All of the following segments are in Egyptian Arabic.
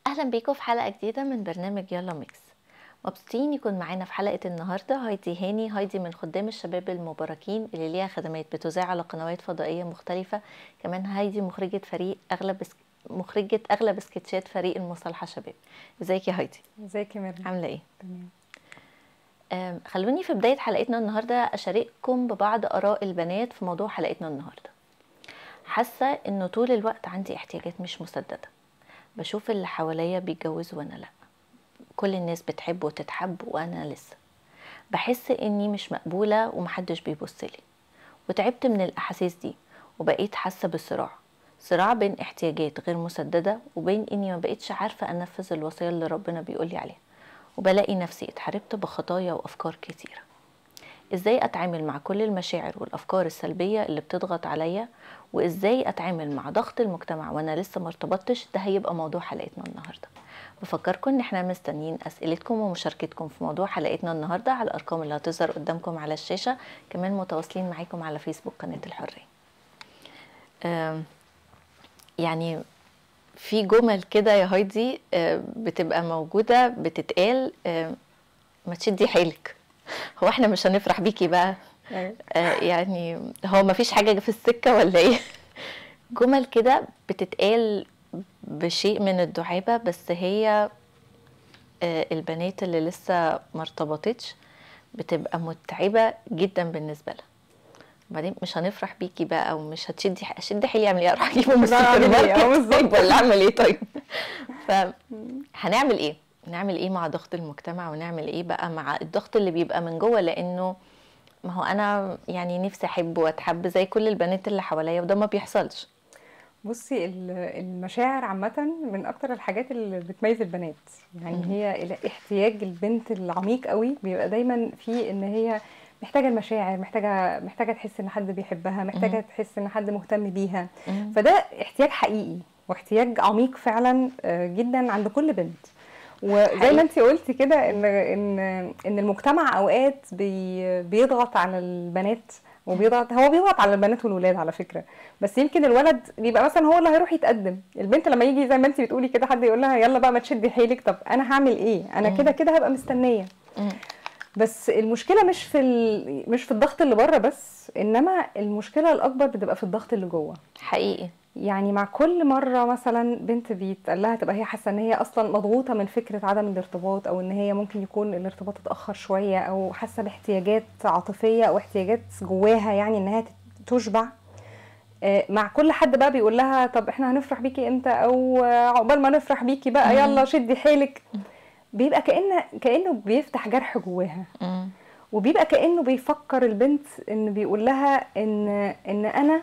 اهلا بيكم في حلقه جديده من برنامج يلا ميكس مبسوطين يكون معانا في حلقه النهارده هايدي هاني هايدي من خدام الشباب المباركين اللي ليها خدمات بتذاع على قنوات فضائيه مختلفه كمان هايدي مخرجه فريق اغلب سك... مخرجه اغلب سكتشات فريق المصالحه شباب ازيك يا هايدي ازيك يا مريم عامله ايه تمام أم، خلوني في بدايه حلقتنا النهارده اشارككم ببعض اراء البنات في موضوع حلقتنا النهارده حاسه انه طول الوقت عندي احتياجات مش مسدده بشوف اللي حواليا بيتجوزوا وانا لا كل الناس بتحب وتتحب وانا لسه بحس اني مش مقبوله ومحدش بيبص لي وتعبت من الاحاسيس دي وبقيت حاسه بالصراع صراع بين احتياجات غير مسدده وبين اني ما بقيتش عارفه انفذ الوصيه اللي ربنا بيقولي عليها وبلاقي نفسي اتحاربت بخطايا وافكار كتيره ازاي اتعامل مع كل المشاعر والافكار السلبيه اللي بتضغط عليا وازاي اتعامل مع ضغط المجتمع وانا لسه ما ارتبطتش ده هيبقى موضوع حلقتنا النهارده بفكركم ان احنا مستنيين اسئلتكم ومشاركتكم في موضوع حلقتنا النهارده على الارقام اللي هتظهر قدامكم على الشاشه كمان متواصلين معاكم على فيسبوك قناه الحريه آم، يعني في جمل كده يا هايدي آه، بتبقى موجوده بتتقال آه، ما تشدي حيلك هو احنا مش هنفرح بيكي بقى أيوة. آه، يعني هو ما فيش حاجة في السكة ولا ايه جمل كده بتتقال بشيء من الدعابة بس هي آه، البنات اللي لسه ما ارتبطتش بتبقى متعبة جدا بالنسبة لها بعدين مش هنفرح بيكي بقى ومش هتشدي ح- اشد حيلي اعمل ايه اروح اجيبه من لا، أعمل السوبر إيه؟ آه، ماركت بالظبط. طيب ولا اعمل ايه طيب فهنعمل ايه نعمل ايه مع ضغط المجتمع ونعمل ايه بقى مع الضغط اللي بيبقى من جوه لانه ما هو انا يعني نفسي احب واتحب زي كل البنات اللي حواليا وده ما بيحصلش بصي ال- المشاعر عامة من أكتر الحاجات اللي بتميز البنات يعني مم. هي ال- احتياج البنت العميق قوي بيبقى دايما في إن هي محتاجة المشاعر محتاجة محتاجة تحس إن حد بيحبها محتاجة مم. تحس إن حد مهتم بيها مم. فده احتياج حقيقي واحتياج عميق فعلا آه، جدا عند كل بنت وزي حقيقي. ما انت قلتي كده ان ان ان المجتمع اوقات بي بيضغط على البنات وبيضغط هو بيضغط على البنات والولاد على فكره بس يمكن الولد بيبقى مثلا هو اللي هيروح يتقدم البنت لما يجي زي ما انت بتقولي كده حد يقول لها يلا بقى ما تشدي حيلك طب انا هعمل ايه انا مم. كده كده هبقى مستنيه مم. بس المشكله مش في ال... مش في الضغط اللي بره بس انما المشكله الاكبر بتبقى في الضغط اللي جوه حقيقي يعني مع كل مرة مثلا بنت بيتقال لها تبقى هي حاسة ان هي اصلا مضغوطة من فكرة عدم الارتباط او ان هي ممكن يكون الارتباط اتأخر شوية او حاسة باحتياجات عاطفية او احتياجات جواها يعني انها تت- تشبع آه، مع كل حد بقى بيقول لها طب احنا هنفرح بيكي امتى او آه، عقبال ما نفرح بيكي بقى مم. يلا شدي حيلك بيبقى كأن كأنه بيفتح جرح جواها مم. وبيبقى كأنه بيفكر البنت ان بيقول لها ان ان انا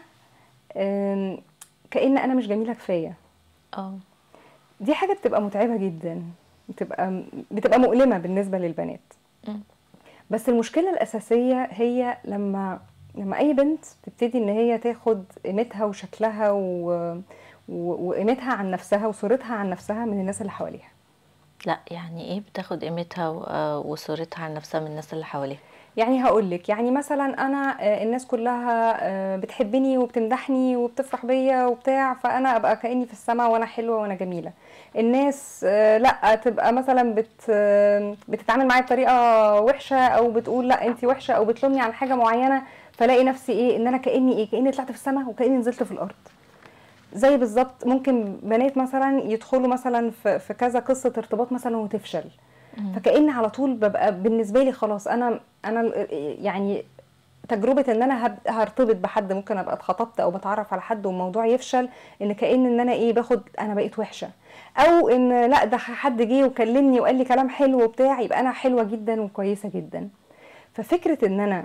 آم، كأن انا مش جميلة كفاية اه دي حاجة بتبقى متعبة جدا بتبقى بتبقى مؤلمة بالنسبة للبنات مم. بس المشكلة الأساسية هي لما لما أي بنت تبتدي إن هي تاخد قيمتها وشكلها و... و... وقيمتها عن نفسها وصورتها عن نفسها من الناس اللي حواليها لا يعني ايه بتاخد قيمتها و- آه، وصورتها عن نفسها من الناس اللي حواليها يعني هقول لك يعني مثلا انا آه، الناس كلها آه، بتحبني وبتمدحني وبتفرح بيا وبتاع فانا ابقى كاني في السماء وانا حلوه وانا جميله الناس آه، لا تبقى مثلا بت آه، بتتعامل معايا بطريقه وحشه او بتقول لا انت وحشه او بتلومني على حاجه معينه فلاقي نفسي ايه ان انا كاني ايه كاني طلعت في السماء وكاني نزلت في الارض زي بالظبط ممكن بنات مثلا يدخلوا مثلا في في كذا قصه ارتباط مثلا وتفشل مم. فكأن على طول ببقى بالنسبه لي خلاص انا انا ال- يعني تجربه ان انا هب- هرتبط بحد ممكن ابقى اتخطبت او بتعرف على حد والموضوع يفشل ان كأن ان انا ايه باخد انا بقيت وحشه او ان لا ده حد جه وكلمني وقال لي كلام حلو وبتاع يبقى انا حلوه جدا وكويسه جدا ففكره ان انا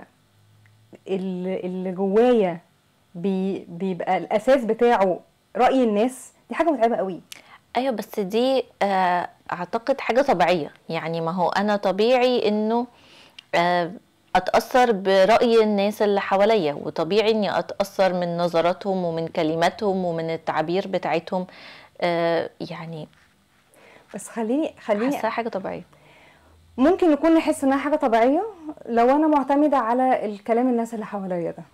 ال- اللي جوايا بي بيبقى الاساس بتاعه راي الناس دي حاجه متعبه قوي ايوه بس دي آه، اعتقد حاجه طبيعيه يعني ما هو انا طبيعي انه آه، اتاثر براي الناس اللي حواليا وطبيعي اني اتاثر من نظراتهم ومن كلماتهم ومن التعابير بتاعتهم آه، يعني بس خليني خليني حاساها حاجه طبيعيه ممكن نكون نحس انها حاجه طبيعيه لو انا معتمده على الكلام الناس اللي حواليا ده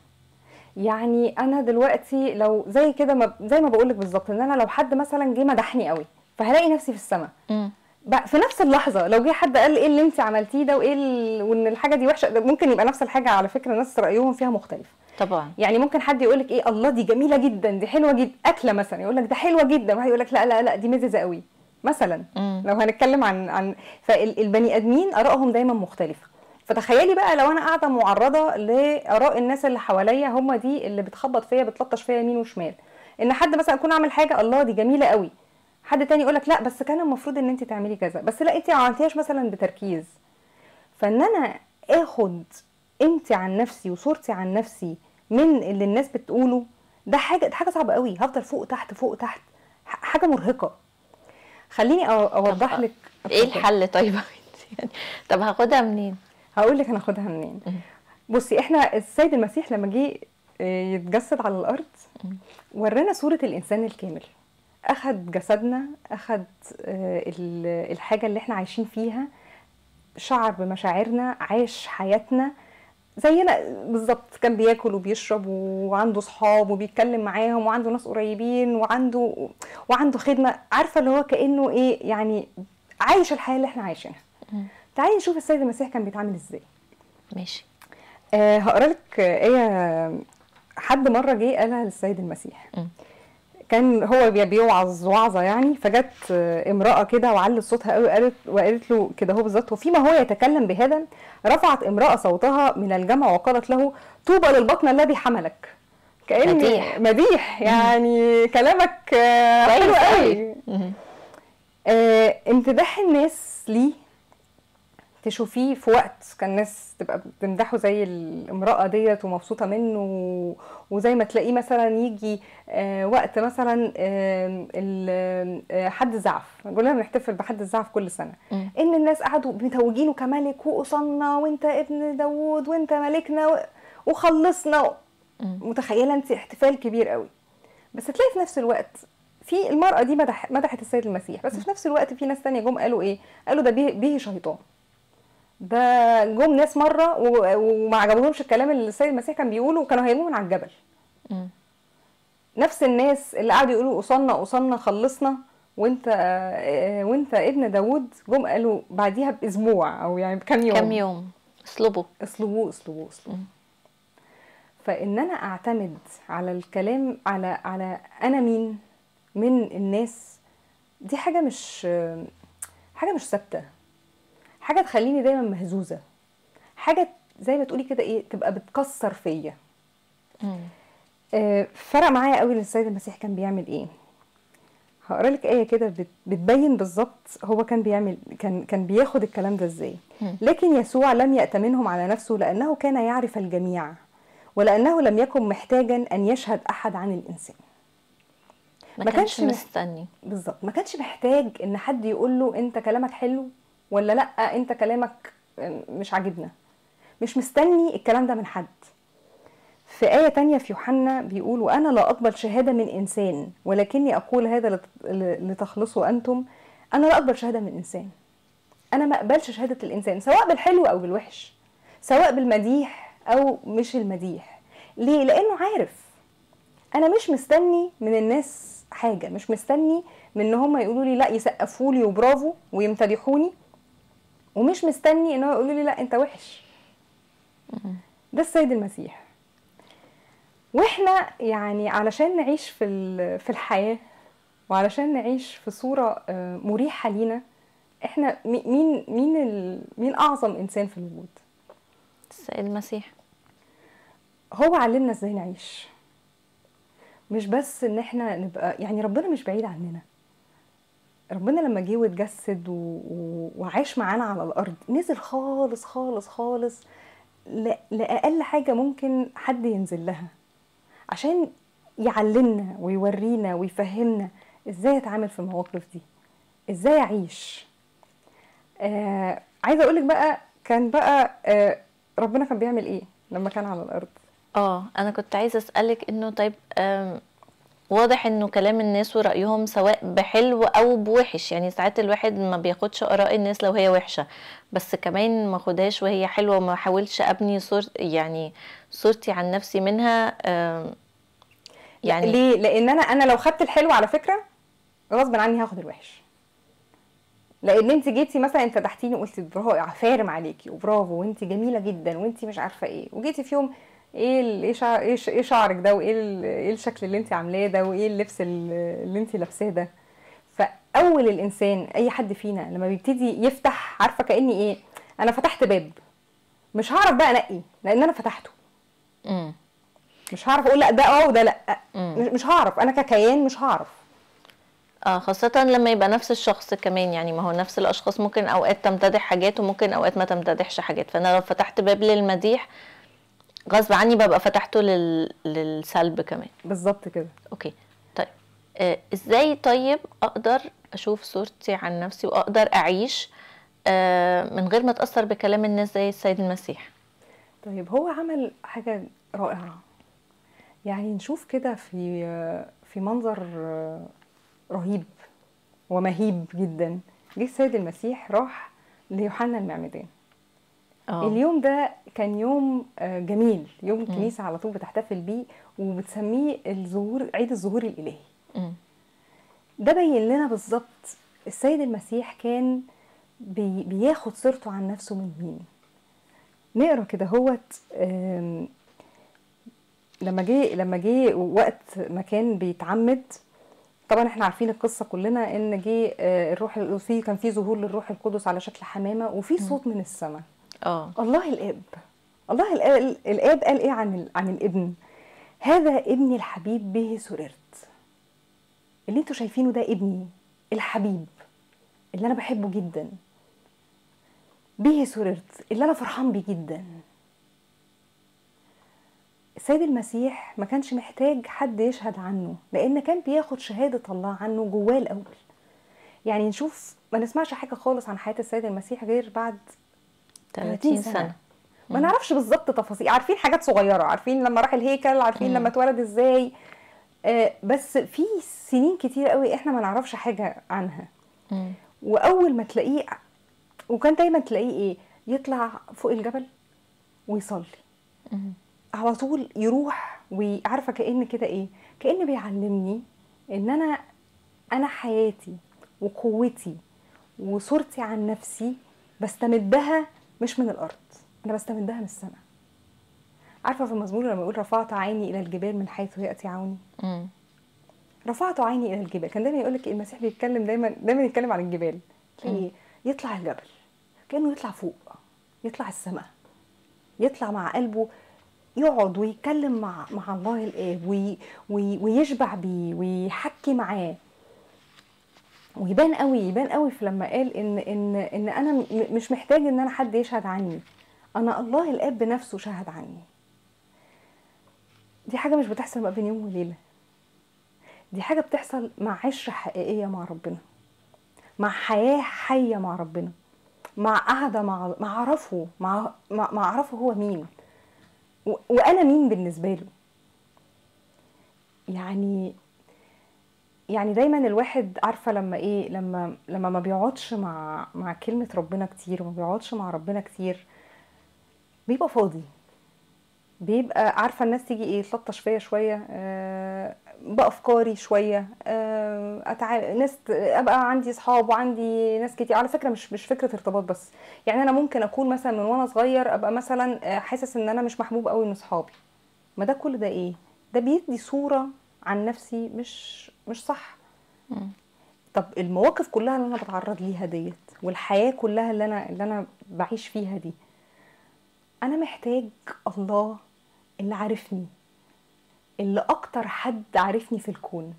يعني انا دلوقتي لو زي كده ما زي ما بقول لك بالظبط ان انا لو حد مثلا جه مدحني قوي فهلاقي نفسي في السماء مم. بقى في نفس اللحظه لو جه حد قال ايه اللي انت عملتيه ده وايه ال... وان الحاجه دي وحشه ده ممكن يبقى نفس الحاجه على فكره ناس رايهم فيها مختلف طبعا يعني ممكن حد يقول لك ايه الله دي جميله جدا دي حلوه جدا اكله مثلا يقول لك ده حلوه جدا واحد يقول لك لا لا لا دي مززه قوي مثلا مم. لو هنتكلم عن عن فالبني ادمين ارائهم دايما مختلفه فتخيلي بقى لو انا قاعده معرضه لاراء الناس اللي حواليا هم دي اللي بتخبط فيا بتلطش فيا يمين وشمال ان حد مثلا يكون عامل حاجه الله دي جميله قوي حد تاني يقول لك لا بس كان المفروض ان انت تعملي كذا بس لا انت ما عملتيهاش مثلا بتركيز فان انا اخد قيمتي عن نفسي وصورتي عن نفسي من اللي الناس بتقوله ده حاجه ده حاجه صعبه قوي هفضل فوق تحت فوق تحت ح- حاجه مرهقه خليني أو- اوضح طب لك ايه الحل طيب يعني طب هاخدها منين هقول لك هناخدها منين مم. بصي احنا السيد المسيح لما جه آه، يتجسد على الارض مم. ورانا صوره الانسان الكامل اخد جسدنا اخد آه، ال- الحاجه اللي احنا عايشين فيها شعر بمشاعرنا عاش حياتنا زينا بالظبط كان بياكل وبيشرب وعنده صحاب وبيتكلم معاهم وعنده ناس قريبين وعنده وعنده خدمه عارفه اللي هو كانه ايه يعني عايش الحياه اللي احنا عايشينها مم. تعالي نشوف السيد المسيح كان بيتعامل ازاي ماشي آه هقرا لك آية حد مرة جه قالها للسيد المسيح مم. كان هو بي- بيوعظ وعظة يعني فجت آه، امرأة كده وعلت صوتها قوي قالت وقالت له كده هو بالظبط وفيما هو يتكلم بهذا رفعت امرأة صوتها من الجمع وقالت له طوبى للبطن الذي حملك كأن مديح. مديح يعني كلامك آه، حلو كويس قوي قوي مم. آه، امتداح الناس ليه تشوفيه في وقت كان الناس تبقى بتمدحه زي الامرأة ديت ومبسوطة منه و- وزي ما تلاقيه مثلا يجي آه، وقت مثلا آم، ال- آه، حد الزعف كلنا بنحتفل بحد الزعف كل سنة مم. ان الناس قعدوا متوجينه كملك وقصنا وانت ابن داوود وانت ملكنا و- وخلصنا مم. متخيله انت احتفال كبير قوي بس تلاقي في نفس الوقت في المرأة دي مدح مدحت السيد المسيح بس في نفس الوقت في ناس تانية جم قالوا ايه قالوا ده به, به شيطان ده جم ناس مرة و- وما عجبهمش الكلام اللي السيد المسيح كان بيقوله وكانوا هيرموه من على الجبل مم. نفس الناس اللي قعدوا يقولوا قصنا قصنا خلصنا وانت آه، وانت ابن داوود جم قالوا بعديها باسبوع او يعني بكام يوم كم يوم اسلبه اسلوبه اسلوبه اسلوبه مم. فان انا اعتمد على الكلام على على انا مين من الناس دي حاجه مش حاجه مش ثابته حاجه تخليني دايما مهزوزه حاجه زي ما تقولي كده ايه تبقى بتكسر فيا مم. آه، فرق معايا قوي السيد المسيح كان بيعمل ايه هقرا لك ايه كده بت- بتبين بالظبط هو كان بيعمل كان كان بياخد الكلام ده ازاي مم. لكن يسوع لم يأتمنهم على نفسه لأنه كان يعرف الجميع ولأنه لم يكن محتاجا أن يشهد أحد عن الإنسان ما ما كانش كانش مح- مستني بالظبط ما كانش محتاج ان حد يقول له انت كلامك حلو ولا لا انت كلامك مش عاجبنا مش مستني الكلام ده من حد في آية تانية في يوحنا بيقول وأنا لا أقبل شهادة من إنسان ولكني أقول هذا لت- ل- لتخلصوا أنتم أنا لا أقبل شهادة من إنسان أنا ما أقبلش شهادة الإنسان سواء بالحلو أو بالوحش سواء بالمديح أو مش المديح ليه؟ لأنه عارف انا مش مستني من الناس حاجه مش مستني من ان هم يقولوا لي لا يسقفوا لي وبرافو ويمتدحوني ومش مستني ان هو يقولوا لي لا انت وحش ده السيد المسيح واحنا يعني علشان نعيش في ال- في الحياه وعلشان نعيش في صوره آه، مريحه لينا احنا مي- مين مين ال- مين اعظم انسان في الوجود السيد المسيح هو علمنا ازاي نعيش مش بس ان احنا نبقى يعني ربنا مش بعيد عننا ربنا لما جه واتجسد و... و... وعاش معانا على الارض نزل خالص خالص خالص ل... لاقل حاجه ممكن حد ينزل لها عشان يعلمنا ويورينا ويفهمنا ازاي اتعامل في المواقف دي ازاي اعيش آه عايزه اقولك بقى كان بقى آه ربنا كان بيعمل ايه لما كان على الارض اه انا كنت عايزه اسالك انه طيب آم، واضح انه كلام الناس ورأيهم سواء بحلو او بوحش يعني ساعات الواحد ما بياخدش اراء الناس لو هي وحشه بس كمان ما خدهاش وهي حلوه وما حاولش ابني صور يعني صورتي عن نفسي منها آم، يعني يعني ليه لان انا انا لو خدت الحلو على فكره غصب عني هاخد الوحش لان انت جيتي مثلا انت فتحتيني وقلتي برافو فارم عليكي وبرافو وانت جميله جدا وانت مش عارفه ايه وجيتي في يوم ايه ال- ايه شعر ايه ش- إيه شعرك ده وايه ال- ايه الشكل اللي انت عاملاه ده وايه اللبس ال- اللي انت لابساه ده فاول الانسان اي حد فينا لما بيبتدي يفتح عارفه كاني ايه انا فتحت باب مش هعرف بقى انقي لان انا فتحته مم. مش هعرف اقول لا ده اه وده لا مم. مش مش هعرف انا ككيان مش هعرف اه خاصة لما يبقى نفس الشخص كمان يعني ما هو نفس الأشخاص ممكن أوقات تمتدح حاجات وممكن أوقات ما تمتدحش حاجات فأنا لو فتحت باب للمديح غصب عني ببقى فتحته لل... للسلب كمان بالظبط كده اوكي طيب آه ازاي طيب اقدر اشوف صورتي عن نفسي واقدر اعيش آه من غير ما اتاثر بكلام الناس زي السيد المسيح طيب هو عمل حاجة رائعة يعني نشوف كده في في منظر رهيب ومهيب جدا جه السيد المسيح راح ليوحنا المعمدان اه اليوم ده كان يوم آه، جميل يوم الكنيسة على طول بتحتفل بيه وبتسميه الظهور عيد الظهور الإلهي مم. ده بين لنا بالظبط السيد المسيح كان بي بياخد صورته عن نفسه من مين نقرا كده هوت آم، لما جه لما جه وقت ما كان بيتعمد طبعا احنا عارفين القصه كلنا ان جه آه، الروح في كان في ظهور للروح القدس على شكل حمامه وفي صوت من السماء اه الله الاب الله الاب, الآب قال ايه عن ال- عن الابن هذا ابني الحبيب به سررت اللي انتوا شايفينه ده ابني الحبيب اللي انا بحبه جدا به سررت اللي انا فرحان بيه جدا السيد المسيح ما كانش محتاج حد يشهد عنه لان كان بياخد شهاده الله عنه جواه الاول يعني نشوف ما نسمعش حاجه خالص عن حياه السيد المسيح غير بعد 30 سنه ما نعرفش بالظبط تفاصيل عارفين حاجات صغيره عارفين لما راح الهيكل عارفين مم. لما اتولد ازاي آه بس في سنين كتير قوي احنا ما نعرفش حاجه عنها مم. واول ما تلاقيه وكان دايما تلاقيه ايه يطلع فوق الجبل ويصلي مم. على طول يروح وعارفه كان كده ايه كان بيعلمني ان انا انا حياتي وقوتي وصورتي عن نفسي بستمدها مش من الارض انا بستمدها من السماء عارفه في المزمور لما يقول رفعت عيني الى الجبال من حيث ياتي عوني مم. رفعت عيني الى الجبال كان دايما يقول لك المسيح بيتكلم دايما دايما يتكلم عن الجبال تلاقيه يطلع الجبل كانه يطلع فوق يطلع السماء يطلع مع قلبه يقعد ويتكلم مع مع الله الاب وي وي ويشبع بيه ويحكي معاه ويبان قوي يبان قوي في لما قال ان ان ان انا م- مش محتاج ان انا حد يشهد عني انا الله الاب بنفسه شهد عني دي حاجه مش بتحصل ما بين يوم وليله دي حاجه بتحصل مع عشره حقيقيه مع ربنا مع حياه حيه مع ربنا مع قعده مع مع اعرفه مع مع مع اعرفه هو مين و- وانا مين بالنسبه له يعني يعني دايما الواحد عارفه لما ايه لما لما ما بيقعدش مع مع كلمه ربنا كتير وما بيقعدش مع ربنا كتير بيبقى فاضي بيبقى عارفه الناس تيجي ايه تلطش فيا شويه آه بافكاري شويه آه أتع... ناس ت- ابقى عندي اصحاب وعندي ناس كتير على فكره مش مش فكره ارتباط بس يعني انا ممكن اكون مثلا من وانا صغير ابقى مثلا آه، حاسس ان انا مش محبوب قوي من اصحابي ما ده كل ده ايه ده بيدي صوره عن نفسي مش مش صح مم. طب المواقف كلها اللي انا بتعرض ليها ديت والحياه كلها اللي انا اللي انا بعيش فيها دي انا محتاج الله اللي عارفني اللي اكتر حد عارفني في الكون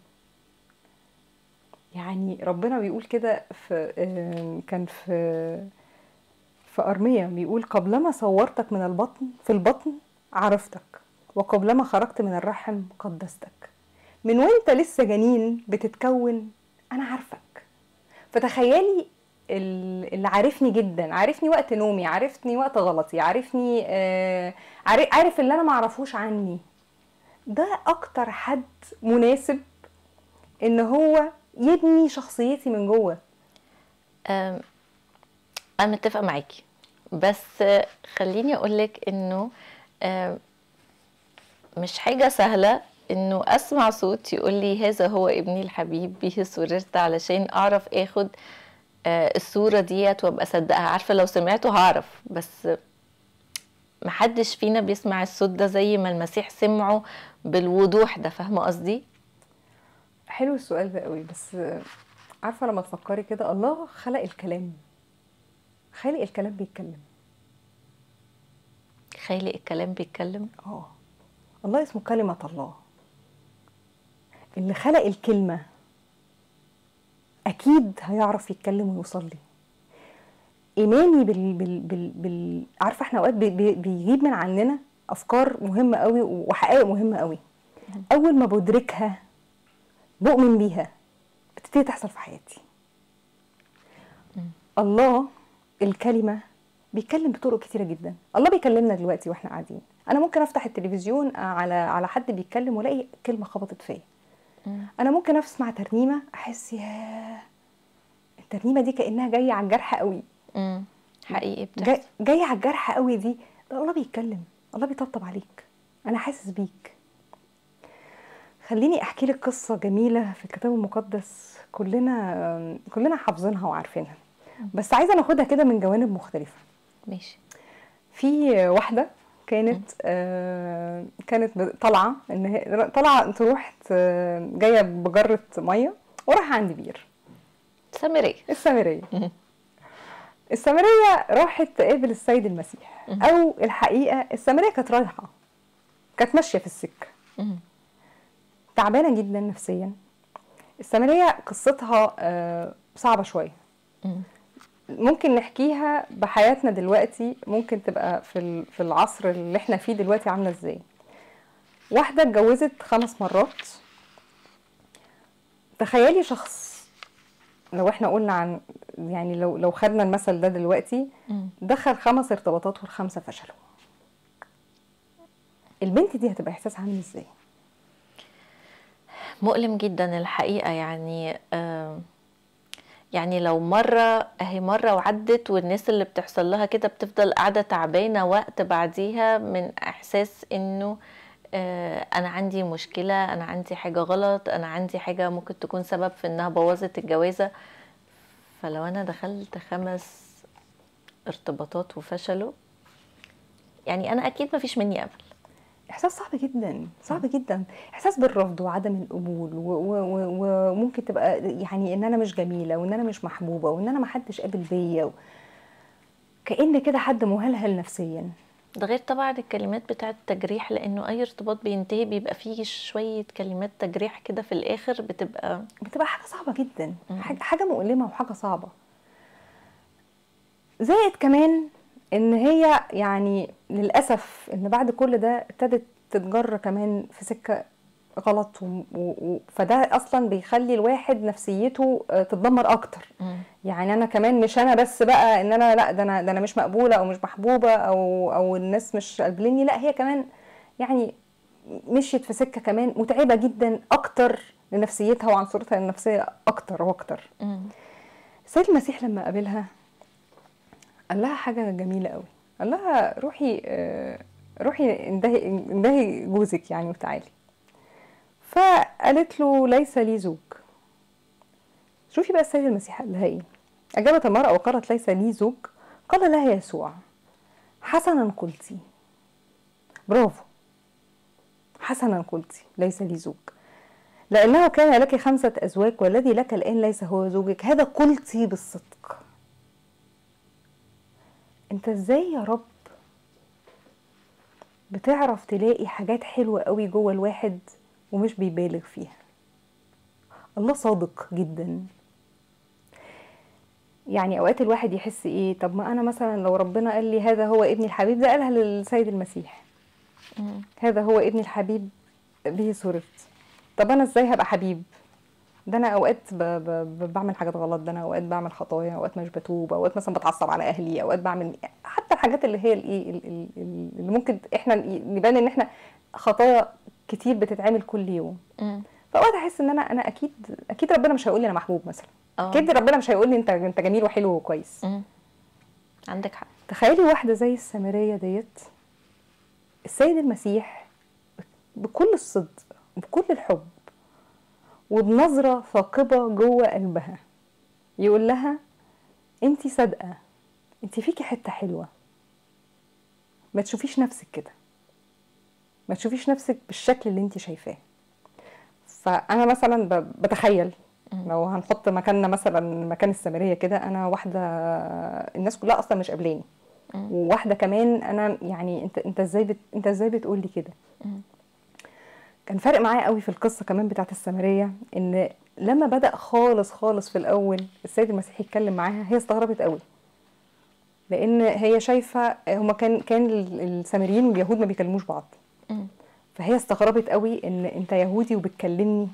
يعني ربنا بيقول كده في آم، كان في في أرمية بيقول قبلما صورتك من البطن في البطن عرفتك وقبلما خرجت من الرحم قدستك من وانت لسه جنين بتتكون انا عارفك فتخيلي ال- اللي عارفني جدا عارفني وقت نومي عارفني وقت غلطي عارفني آه عارف عارف اللي انا معرفوش عني ده اكتر حد مناسب ان هو يبني شخصيتي من جوه أم، انا متفقه معاكي بس آه، خليني اقولك انه آم، مش حاجه سهله انه اسمع صوت يقول لي هذا هو ابني الحبيب به سررت علشان اعرف اخد آه، الصورة ديت وابقى صدقها عارفة لو سمعته هعرف بس محدش فينا بيسمع الصوت ده زي ما المسيح سمعه بالوضوح ده فاهمة قصدي؟ حلو السؤال ده قوي بس عارفه لما تفكري كده الله خلق الكلام خالق الكلام بيتكلم خالق الكلام بيتكلم اه الله اسمه كلمة الله اللي خلق الكلمة أكيد هيعرف يتكلم ويوصل لي إيماني بال, بال, بال, بال عارفة احنا أوقات بي بي بيجيب من عننا أفكار مهمة قوي وحقائق مهمة قوي أول ما بدركها بؤمن بيها بتبتدي تحصل في حياتي الله الكلمة بيتكلم بطرق كتيرة جدا الله بيكلمنا دلوقتي واحنا قاعدين انا ممكن افتح التلفزيون على على حد بيتكلم والاقي كلمة خبطت فيا انا ممكن اسمع ترنيمة احس يا الترنيمة دي كأنها جاية على الجرح قوي امم حقيقي جاي بتحصل جاية على الجرح قوي دي ده الله بيتكلم الله بيطبطب عليك انا حاسس بيك خليني احكي لك قصة جميلة في الكتاب المقدس كلنا كلنا حافظينها وعارفينها بس عايزة ناخدها كده من جوانب مختلفة ماشي في واحدة كانت آه كانت ب- طالعة ان هي طالعة تروح ت- جاية بجرة مية ورايحة عند بير سامرية السامرية السامرية راحت تقابل السيد المسيح او الحقيقة السامرية كانت رايحة كانت ماشية في السكة مم. تعبانة جدا نفسيا السامرية قصتها آه صعبة شوية مم. ممكن نحكيها بحياتنا دلوقتي ممكن تبقى في ال- في العصر اللي احنا فيه دلوقتي عامله ازاي واحده اتجوزت خمس مرات تخيلي شخص لو احنا قلنا عن يعني لو لو خدنا المثل ده دلوقتي مم. دخل خمس ارتباطات والخمسه فشلوا البنت دي هتبقى احساسها عامل ازاي مؤلم جدا الحقيقة يعني آه يعني لو مرة اهي مرة وعدت والناس اللي بتحصل لها كده بتفضل قاعدة تعبانة وقت بعديها من احساس انه آه انا عندي مشكلة انا عندي حاجة غلط انا عندي حاجة ممكن تكون سبب في انها بوظت الجوازة فلو انا دخلت خمس ارتباطات وفشلوا يعني انا اكيد مفيش مني امل احساس صعب جدا صعب جدا احساس بالرفض وعدم القبول و- و- و- وممكن تبقى يعني ان انا مش جميله وان انا مش محبوبه وان انا محدش قابل بيا و... كأن كده حد مهلهل نفسيا ده غير طبعا الكلمات بتاعة التجريح لانه اي ارتباط بينتهي بيبقى فيه شوية كلمات تجريح كده في الاخر بتبقى بتبقى حاجه صعبه جدا مم. حاجه حاجة مؤلمه وحاجه صعبه زائد كمان ان هي يعني للاسف ان بعد كل ده ابتدت تتجر كمان في سكه غلط و... و... و... فده اصلا بيخلي الواحد نفسيته آه، تتدمر اكتر يعني انا كمان مش انا بس بقى ان انا لا ده انا ده انا مش مقبوله او مش محبوبه او او الناس مش قابليني لا هي كمان يعني مشيت في سكه كمان متعبه جدا اكتر لنفسيتها وعن صورتها النفسيه اكتر واكتر مم. السيد المسيح لما قابلها قال لها حاجه جميله قوي قال لها روحي آه، روحي اندهي اندهي جوزك يعني وتعالي فقالت له ليس لي زوج شوفي بقى السيد المسيح قال لها ايه اجابت المراه وقالت ليس لي زوج قال لها يسوع حسنا قلتي برافو حسنا قلتي ليس لي زوج لأنه كان لك خمسة أزواج والذي لك الآن ليس هو زوجك هذا قلتي بالصدق أنت إزاي يا رب بتعرف تلاقي حاجات حلوة قوي جوه الواحد ومش بيبالغ فيها الله صادق جدا يعني اوقات الواحد يحس ايه طب ما انا مثلا لو ربنا قال لي هذا هو ابني الحبيب ده قالها للسيد المسيح مم. هذا هو ابني الحبيب به سررت طب انا ازاي هبقى حبيب ده انا اوقات ب... ب... ب- بعمل حاجات غلط ده انا اوقات بعمل خطايا اوقات مش بتوب اوقات مثلا بتعصب على اهلي اوقات بعمل حتى الحاجات اللي هي الايه ال- ال- ال- اللي ممكن احنا نبان ان احنا خطايا كتير بتتعمل كل يوم مم. فاوقات احس ان انا انا اكيد اكيد ربنا مش هيقول لي انا محبوب مثلا اه اكيد ربنا مش هيقول لي انت انت جميل وحلو وكويس مم. عندك حق تخيلي واحدة زي السامرية ديت السيد المسيح بكل الصدق بكل الحب وبنظرة ثاقبة جوه قلبها يقول لها انت صادقه انت فيكي حته حلوه ما تشوفيش نفسك كده ما تشوفيش نفسك بالشكل اللي انت شايفاه فانا مثلا ب- بتخيل لو هنحط مكاننا مثلا مكان السامريه كده انا واحده الناس كلها اصلا مش قابلاني وواحده كمان انا يعني انت انت ازاي بت... انت ازاي بتقول لي كده كان فارق معايا قوي في القصه كمان بتاعت السامريه ان لما بدا خالص خالص في الاول السيد المسيح يتكلم معاها هي استغربت قوي لان هي شايفه هما كان كان ال- السامريين واليهود ما بيكلموش بعض مم. فهي استغربت قوي ان انت يهودي وبتكلمني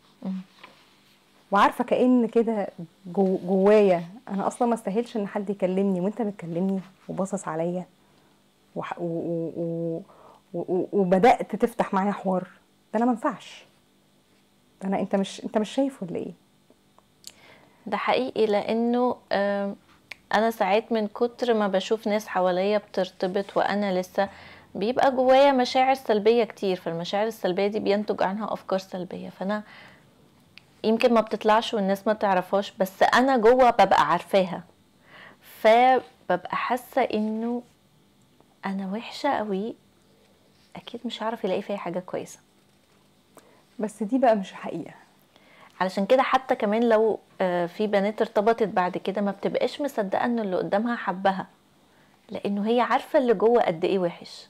وعارفه كأن كده جو جوايا انا اصلا ما استاهلش ان حد يكلمني وانت بتكلمني وباصص عليا وح- و- و- و- و- وبدات تفتح معايا حوار ده انا ما ينفعش ده انا انت مش انت مش شايف ولا ايه ده حقيقي لانه آم، انا ساعات من كتر ما بشوف ناس حواليا بترتبط وانا لسه بيبقى جوايا مشاعر سلبية كتير فالمشاعر السلبية دي بينتج عنها افكار سلبية فانا يمكن ما بتطلعش والناس ما تعرفهاش بس انا جوه ببقى عارفاها فببقى حاسة انه انا وحشة قوي اكيد مش هعرف يلاقي فيا حاجة كويسة بس دي بقى مش حقيقه علشان كده حتى كمان لو آه، في بنات ارتبطت بعد كده ما بتبقاش مصدقه ان اللي قدامها حبها لانه هي عارفه اللي جوه قد ايه وحش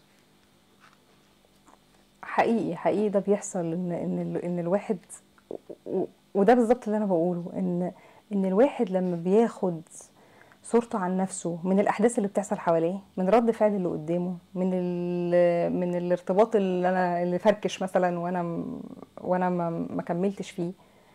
حقيقي حقيقي ده بيحصل ان ان ال- ان الواحد و- وده بالظبط اللي انا بقوله ان ان الواحد لما بياخد صورته عن نفسه من الاحداث اللي بتحصل حواليه من رد فعل اللي قدامه من ال من الارتباط اللي انا اللي فركش مثلا وانا م- وانا ما, ما كملتش فيه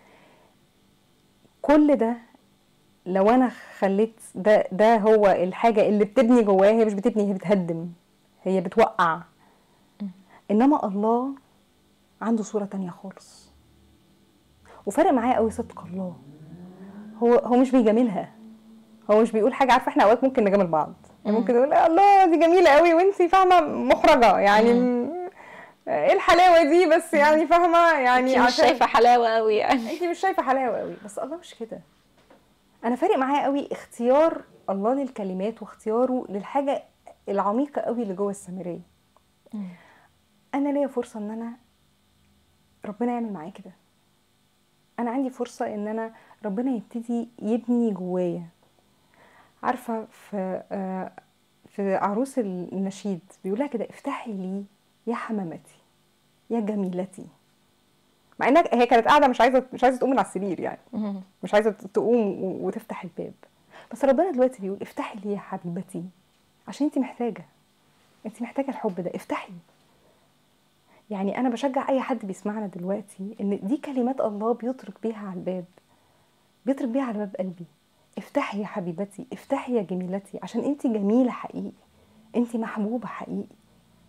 كل ده لو انا خليت ده ده هو الحاجه اللي بتبني جوايا هي مش بتبني هي بتهدم هي بتوقع انما الله عنده صورة تانية خالص وفرق معايا قوي صدق الله هو هو مش بيجاملها هو مش بيقول حاجة عارفة احنا اوقات ممكن نجامل بعض يعني ممكن نقول الله دي جميلة قوي وانتي فاهمة محرجة يعني م- ايه الحلاوة دي بس يعني فاهمة يعني يعني مش شايفه حلاوه قوي يعني انت مش شايفه حلاوه قوي بس الله مش كده انا فارق معايا قوي اختيار الله للكلمات واختياره للحاجه العميقه قوي اللي جوه السامريه انا ليا فرصه ان انا ربنا يعمل معايا كده انا عندي فرصه ان انا ربنا يبتدي يبني جوايا عارفه في آه، في عروس النشيد بيقولها كده افتحي لي يا حمامتي يا جميلتي مع انها هي كانت قاعده مش عايزه مش عايزه تقوم من على السرير يعني مم. مش عايزه تقوم و- وتفتح الباب بس ربنا دلوقتي بيقول افتحي لي يا حبيبتي عشان انت محتاجه انت محتاجه الحب ده افتحي يعني انا بشجع اي حد بيسمعنا دلوقتي ان دي كلمات الله بيطرق بيها على الباب بيطرق بيها على باب قلبي افتحي يا حبيبتي افتحي يا جميلتي عشان انت جميله حقيقي انت محبوبه حقيقي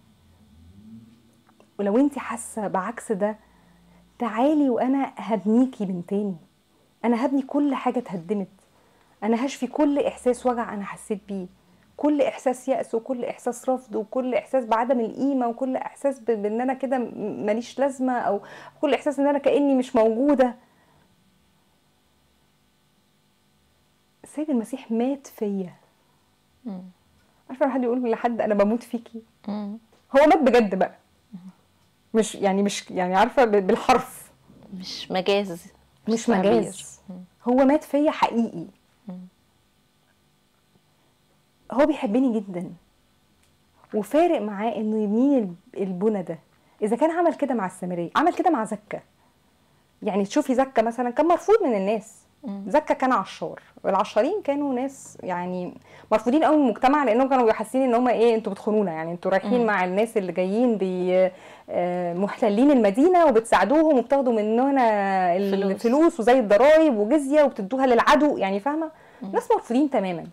ولو انت حاسه بعكس ده تعالي وانا هبنيكي من تاني انا هبني كل حاجه اتهدمت انا هشفي كل احساس وجع انا حسيت بيه كل احساس يأس وكل احساس رفض وكل احساس بعدم القيمه وكل احساس ب- بان انا كده م- ماليش لازمه او كل احساس ان انا كاني مش موجوده السيد المسيح مات فيا مم. عارفه لما حد يقول لحد انا بموت فيكي مم. هو مات بجد بقى مش يعني مش يعني عارفه ب- بالحرف مش مجاز مش تعبير. مجاز هو مات فيا حقيقي هو بيحبني جدا وفارق معاه انه يبنيني الب- البنى ده اذا كان عمل كده مع السامريه عمل كده مع زكا يعني تشوفي زكا مثلا كان مرفوض من الناس مم. زكا كان عشار والعشارين كانوا ناس يعني مرفوضين قوي من المجتمع لانهم كانوا حاسين ان هم ايه انتوا بتخونونا يعني انتوا رايحين مم. مع الناس اللي جايين بي آه، محتلين المدينه وبتساعدوهم وبتاخدوا مننا فلوس. الفلوس وزي الضرايب وجزيه وبتدوها للعدو يعني فاهمه ناس مرفوضين تماما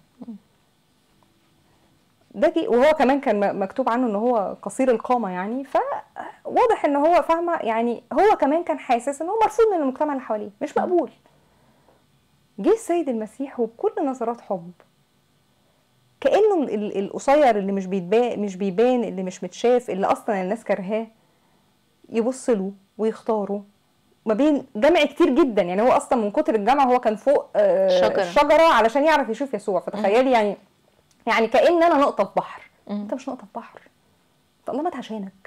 ده جه وهو كمان كان م- مكتوب عنه ان هو قصير القامه يعني فواضح ان هو فاهمه يعني هو كمان كان حاسس ان هو مرفوض من المجتمع اللي حواليه مش مقبول جه السيد المسيح وبكل نظرات حب كانه ال- ال- القصير اللي مش بيتبان مش بيبان اللي مش متشاف اللي اصلا الناس كرهاه يبص له ويختاره ما بين جمع كتير جدا يعني هو اصلا من كتر الجمع هو كان فوق آه، شجرة. الشجره علشان يعرف يشوف يسوع فتخيلي يعني يعني كأن انا نقطه في بحر مم. انت مش نقطه في بحر انت الله مات عشانك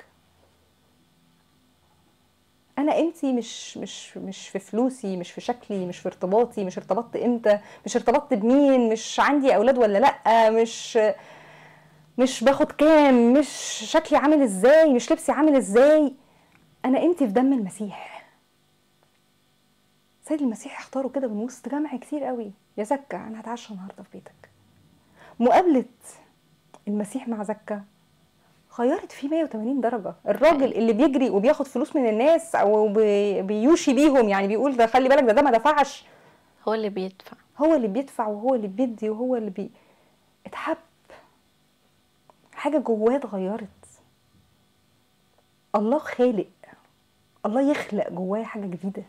انا قيمتي مش مش مش في فلوسي مش في شكلي مش في ارتباطي مش ارتبطت امتى مش ارتبطت بمين مش عندي اولاد ولا لا مش مش باخد كام مش شكلي عامل ازاي مش لبسي عامل ازاي انا قيمتي في دم المسيح سيد المسيح اختاره كده من وسط جمع كتير قوي يا زكا انا هتعشى النهارده في بيتك مقابله المسيح مع زكا غيرت فيه 180 درجة الراجل اللي بيجري وبياخد فلوس من الناس او بي- بيوشي بيهم يعني بيقول ده خلي بالك ده ده ما دفعش هو اللي بيدفع هو اللي بيدفع وهو اللي بيدي وهو اللي بي اتحب حاجة جواه اتغيرت الله خالق الله يخلق جواه حاجة جديدة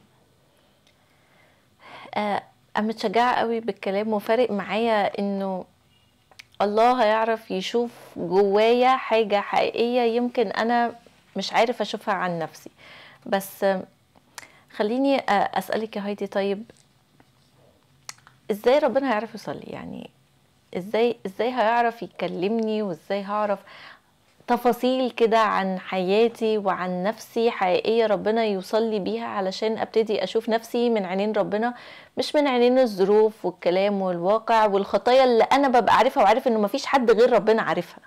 آه، انا متشجعه قوي بالكلام وفارق معايا انه الله هيعرف يشوف جوايا حاجه حقيقيه يمكن انا مش عارف اشوفها عن نفسي بس آه، خليني آه، اسالك يا هايدي طيب ازاي ربنا هيعرف يصلي يعني ازاي ازاي هيعرف يكلمني وازاي هعرف تفاصيل كده عن حياتي وعن نفسي حقيقية ربنا يوصل بيها علشان ابتدي اشوف نفسي من عينين ربنا مش من عينين الظروف والكلام والواقع والخطايا اللي انا ببقى عارفها وعارف انه مفيش حد غير ربنا عارفها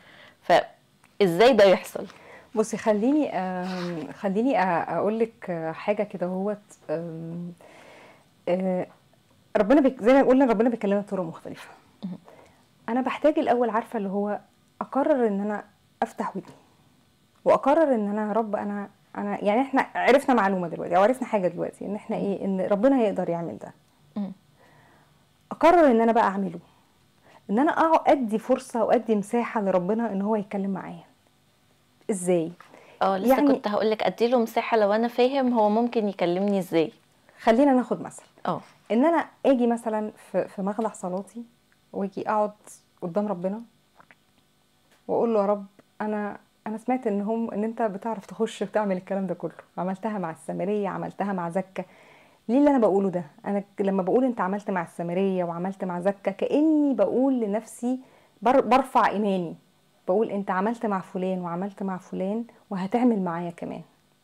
فازاي ده يحصل بصي خليني آم، خليني اقول لك حاجه كده هوت آم، آه، ربنا بيك زي ما قلنا ربنا بيكلمنا بطرق مختلفه انا بحتاج الاول عارفه اللي هو اقرر ان انا افتح ودني واقرر ان انا يا رب انا انا يعني احنا عرفنا معلومه دلوقتي او عرفنا حاجه دلوقتي ان احنا ايه ان ربنا يقدر يعمل ده مم. اقرر ان انا بقى اعمله ان انا اقعد ادي فرصه وادي مساحه لربنا ان هو يتكلم معايا ازاي اه لسه يعني- كنت هقولك اديله مساحة لو انا فاهم هو ممكن يكلمني ازاي خلينا ناخد مثل اه ان انا اجي مثلا في في مخلع صلاتي واجي اقعد قدام ربنا واقول له يا رب انا انا سمعت ان هم ان انت بتعرف تخش وتعمل الكلام ده كله عملتها مع السامريه عملتها مع زكا ليه اللي انا بقوله ده انا ك- لما بقول انت عملت مع السامريه وعملت مع زكا كاني بقول لنفسي بر برفع ايماني بقول انت عملت مع فلان وعملت مع فلان وهتعمل معايا كمان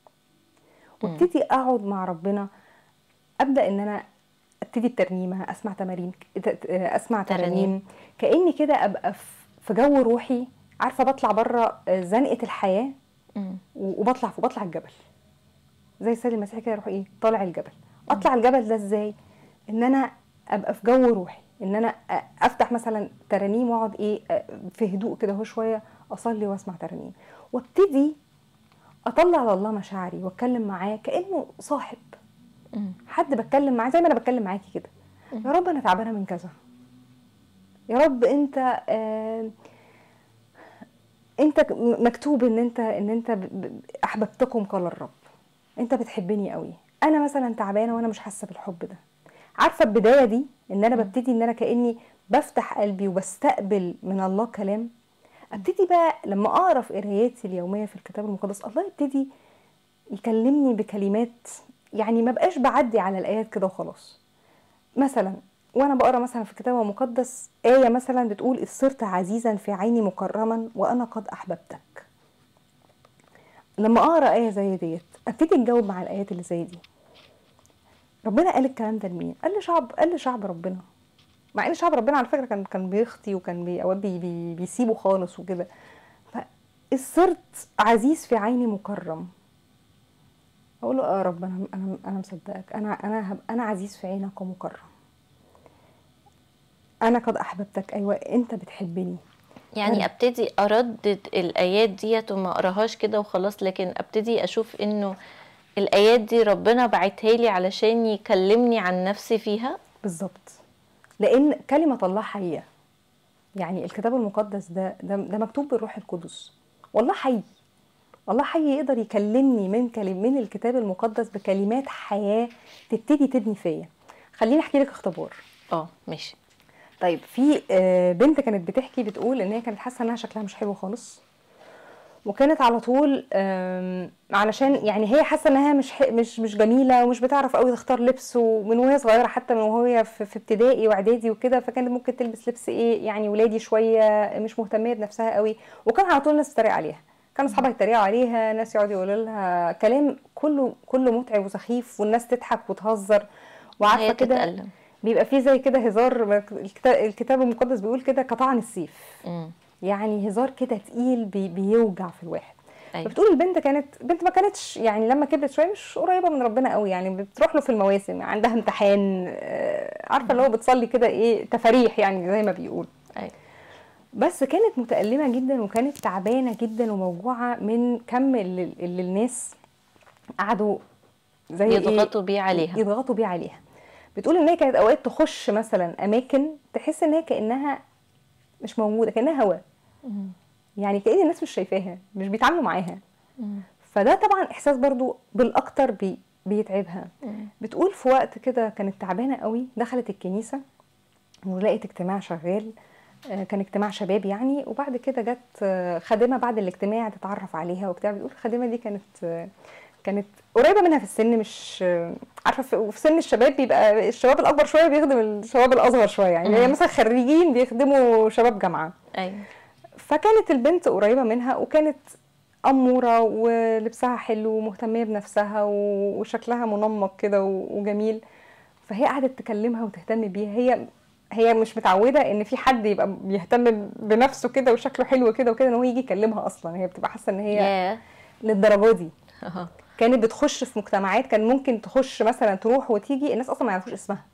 وابتدي اقعد مع ربنا ابدا ان انا ابتدي الترنيمه اسمع تمارين اسمع ترانيم. ترانيم كاني كده ابقى في- في جو روحي عارفه بطلع بره زنقه الحياه مم. و- وبطلع فوق بطلع الجبل زي السيد المسيح كده يروح ايه طالع الجبل اطلع الجبل ده ازاي ان انا ابقى في جو روحي ان انا أ- افتح مثلا ترانيم واقعد ايه أ- في هدوء كده هو شويه اصلي واسمع ترانيم وابتدي اطلع لله مشاعري واتكلم معاه كانه صاحب مم. حد بتكلم معاه زي ما انا بتكلم معاكي كده يا رب انا تعبانه من كذا يا رب انت آه انت ك- م- مكتوب ان انت ان انت ب- ب- احببتكم قال الرب انت بتحبني قوي انا مثلا تعبانه وانا مش حاسه بالحب ده عارفه البدايه دي ان انا ببتدي ان انا كاني بفتح قلبي وبستقبل من الله كلام ابتدي بقى لما اقرا في قراياتي اليوميه في الكتاب المقدس الله يبتدي يكلمني بكلمات يعني ما بقاش بعدي على الايات كده وخلاص مثلا وانا بقرا مثلا في الكتاب المقدس ايه مثلا بتقول اذ صرت عزيزا في عيني مكرما وانا قد احببتك لما اقرا ايه زي ديت ابتدي نجاوب مع الايات اللي زي دي ربنا قال الكلام ده لمين قال لشعب قال لشعب ربنا مع ان شعب ربنا على فكره كان كان بيخطي وكان بي اوقات بي بي بيسيبه خالص وكده فاذ صرت عزيز في عيني مكرم اقول له اه يا رب انا انا انا مصدقك انا انا هب انا عزيز في عينك ومكرم انا قد احببتك ايوه انت بتحبني يعني مم. ابتدي اردد الايات ديت وما اقراهاش كده وخلاص لكن ابتدي اشوف انه الايات دي ربنا بعتها لي علشان يكلمني عن نفسي فيها بالظبط لان كلمه الله حيه يعني الكتاب المقدس ده ده, ده مكتوب بالروح القدس والله حي الله حي يقدر يكلمني من كلم من الكتاب المقدس بكلمات حياه تبتدي تبني فيا خليني احكي لك اختبار اه ماشي طيب في آه، بنت كانت بتحكي بتقول ان هي كانت حاسه انها شكلها مش حلو خالص وكانت على طول آم، علشان يعني هي حاسه انها مش ح- مش مش جميله ومش بتعرف قوي تختار لبس ومن وهي صغيره حتى من وهي في في ابتدائي واعدادي وكده فكانت ممكن تلبس لبس ايه يعني ولادي شويه مش مهتميه بنفسها قوي وكان على طول الناس تتريق عليها كان اصحابها يتريقوا عليها ناس يقعدوا يقولوا لها كلام كله كله متعب وسخيف والناس تضحك وتهزر وعارفه هي كده تتألم بيبقى فيه زي كده هزار الكتاب, الكتاب المقدس بيقول كده كطعن السيف مم. يعني هزار كده تقيل بي بيوجع في الواحد ايوه فبتقول البنت كانت بنت ما كانتش يعني لما كبرت شويه مش قريبه من ربنا قوي يعني بتروح له في المواسم عندها امتحان آه، عارفه اللي هو بتصلي كده ايه تفاريح يعني زي ما بيقول ايوه بس كانت متألمة جدا وكانت تعبانة جدا وموجوعة من كم اللي, اللي الناس قعدوا زي إيه؟ يضغطوا بيه عليها يضغطوا بيه عليها بتقول ان هي كانت اوقات تخش مثلا اماكن تحس ان هي كانها مش موجوده كانها هوا مم. يعني كأن الناس مش شايفاها مش بيتعاملوا معاها مم. فده طبعا احساس برضو بالاكتر بي بيتعبها مم. بتقول في وقت كده كانت تعبانه قوي دخلت الكنيسه ولقيت اجتماع شغال آه، كان اجتماع شباب يعني وبعد كده جت آه، خادمه بعد الاجتماع تتعرف عليها وبتاع بتقول الخادمه دي كانت آه، كانت قريبه منها في السن مش آه، عارفه في وفي سن الشباب بيبقى الشباب الاكبر شويه بيخدم الشباب الاصغر شويه يعني هي مم. مثلا خريجين بيخدموا شباب جامعه ايوه فكانت البنت قريبة منها وكانت أمورة ولبسها حلو ومهتمية بنفسها و- وشكلها منمق كده و- وجميل فهي قعدت تكلمها وتهتم بيها هي هي مش متعودة ان في حد يبقى بيهتم بنفسه كده وشكله حلو كده وكده ان هو يجي يكلمها اصلا هي بتبقى حاسة ان هي ياه للدرجة دي أها. كانت بتخش في مجتمعات كان ممكن تخش مثلا تروح وتيجي الناس اصلا ما يعرفوش اسمها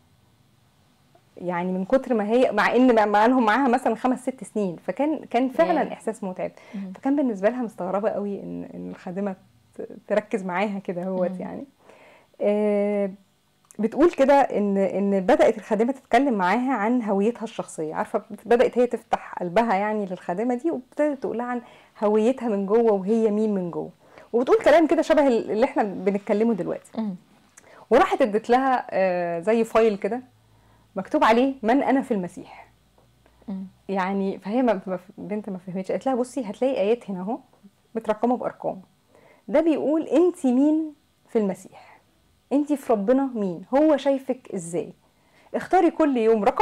يعني من كتر ما هي مع ان بقى بقى لهم معاها مثلا خمس ست سنين فكان كان فعلا ياه. احساس متعب مم. فكان بالنسبه لها مستغربه قوي ان ان الخادمه ت- تركز معاها كده هوت مم. يعني آه، بتقول كده ان ان بدات الخادمه تتكلم معاها عن هويتها الشخصيه عارفه بدات هي تفتح قلبها يعني للخادمه دي وابتدت تقول لها عن هويتها من جوه وهي مين من جوه وبتقول كلام كده شبه اللي احنا بنتكلمه دلوقتي مم. وراحت ادت لها آه، زي فايل كده مكتوب عليه من انا في المسيح مم. يعني فهي ما ما- بنت ما فهمتش قالت لها بصي هتلاقي ايات هنا اهو مترقمه بارقام ده بيقول انت مين في المسيح انت في ربنا مين هو شايفك ازاي اختاري كل يوم رقم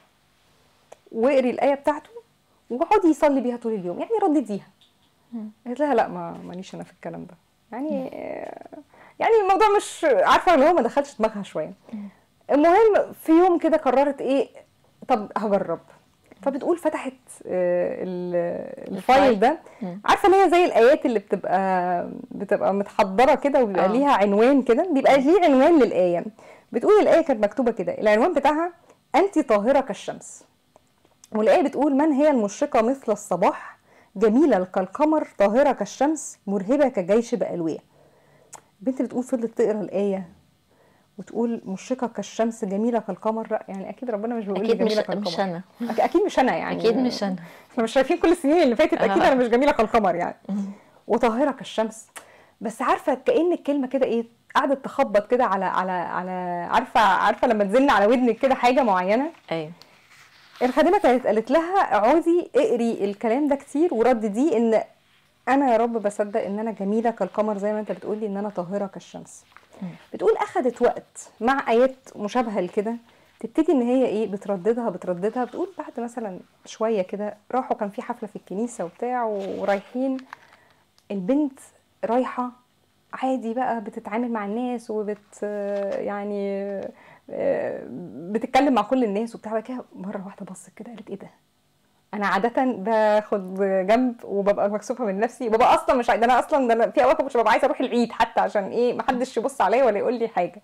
واقري الايه بتاعته واقعدي يصلي بيها طول اليوم يعني ردديها مم. قالت لها لا ما ماليش انا في الكلام ده يعني يعني الموضوع مش عارفه اللي هو ما دخلش دماغها شويه المهم في يوم كده قررت ايه طب هجرب فبتقول فتحت آه، ال- الفايل ده مم. عارفه ان هي زي الايات اللي بتبقى بتبقى متحضره كده وبيبقى آه. ليها عنوان كده بيبقى ليه عنوان للايه بتقول الايه كانت مكتوبه كده العنوان بتاعها انت طاهره كالشمس والايه بتقول من هي المشرقه مثل الصباح جميله كالقمر طاهره كالشمس مرهبه كجيش بالويه البنت بتقول فضلت تقرا الايه وتقول مشرقه كالشمس جميله كالقمر لا يعني اكيد ربنا مش بيقول لي اكيد مش جميله كالقمر مش انا أك- اكيد مش انا يعني اكيد مش انا احنا مش شايفين كل السنين اللي فاتت اكيد آه. انا مش جميله كالقمر يعني مم. وطاهره كالشمس بس عارفه كأن الكلمه كده ايه قعدت تخبط كده على على على عارفه عارفه لما تزن على ودنك كده حاجه معينه ايوه الخادمه كانت قالت لها اقعدي اقري الكلام ده كتير وردديه ان انا يا رب بصدق ان انا جميله كالقمر زي ما انت بتقولي ان انا طاهره كالشمس مم. بتقول اخدت وقت مع ايات مشابهه لكده تبتدي ان هي ايه بترددها بترددها بتقول بعد مثلا شويه كده راحوا كان في حفله في الكنيسه وبتاع ورايحين البنت رايحه عادي بقى بتتعامل مع الناس وبت يعني آه، بتتكلم مع كل الناس وبتاع بعد كده مره واحده بصت كده قالت ايه ده انا عاده باخد جنب وببقى مكسوفه من نفسي وببقى اصلا مش عايزه انا اصلا ده أنا في اوقات مش ببقى عايزه اروح العيد حتى عشان ايه محدش يبص عليا ولا يقول لي حاجه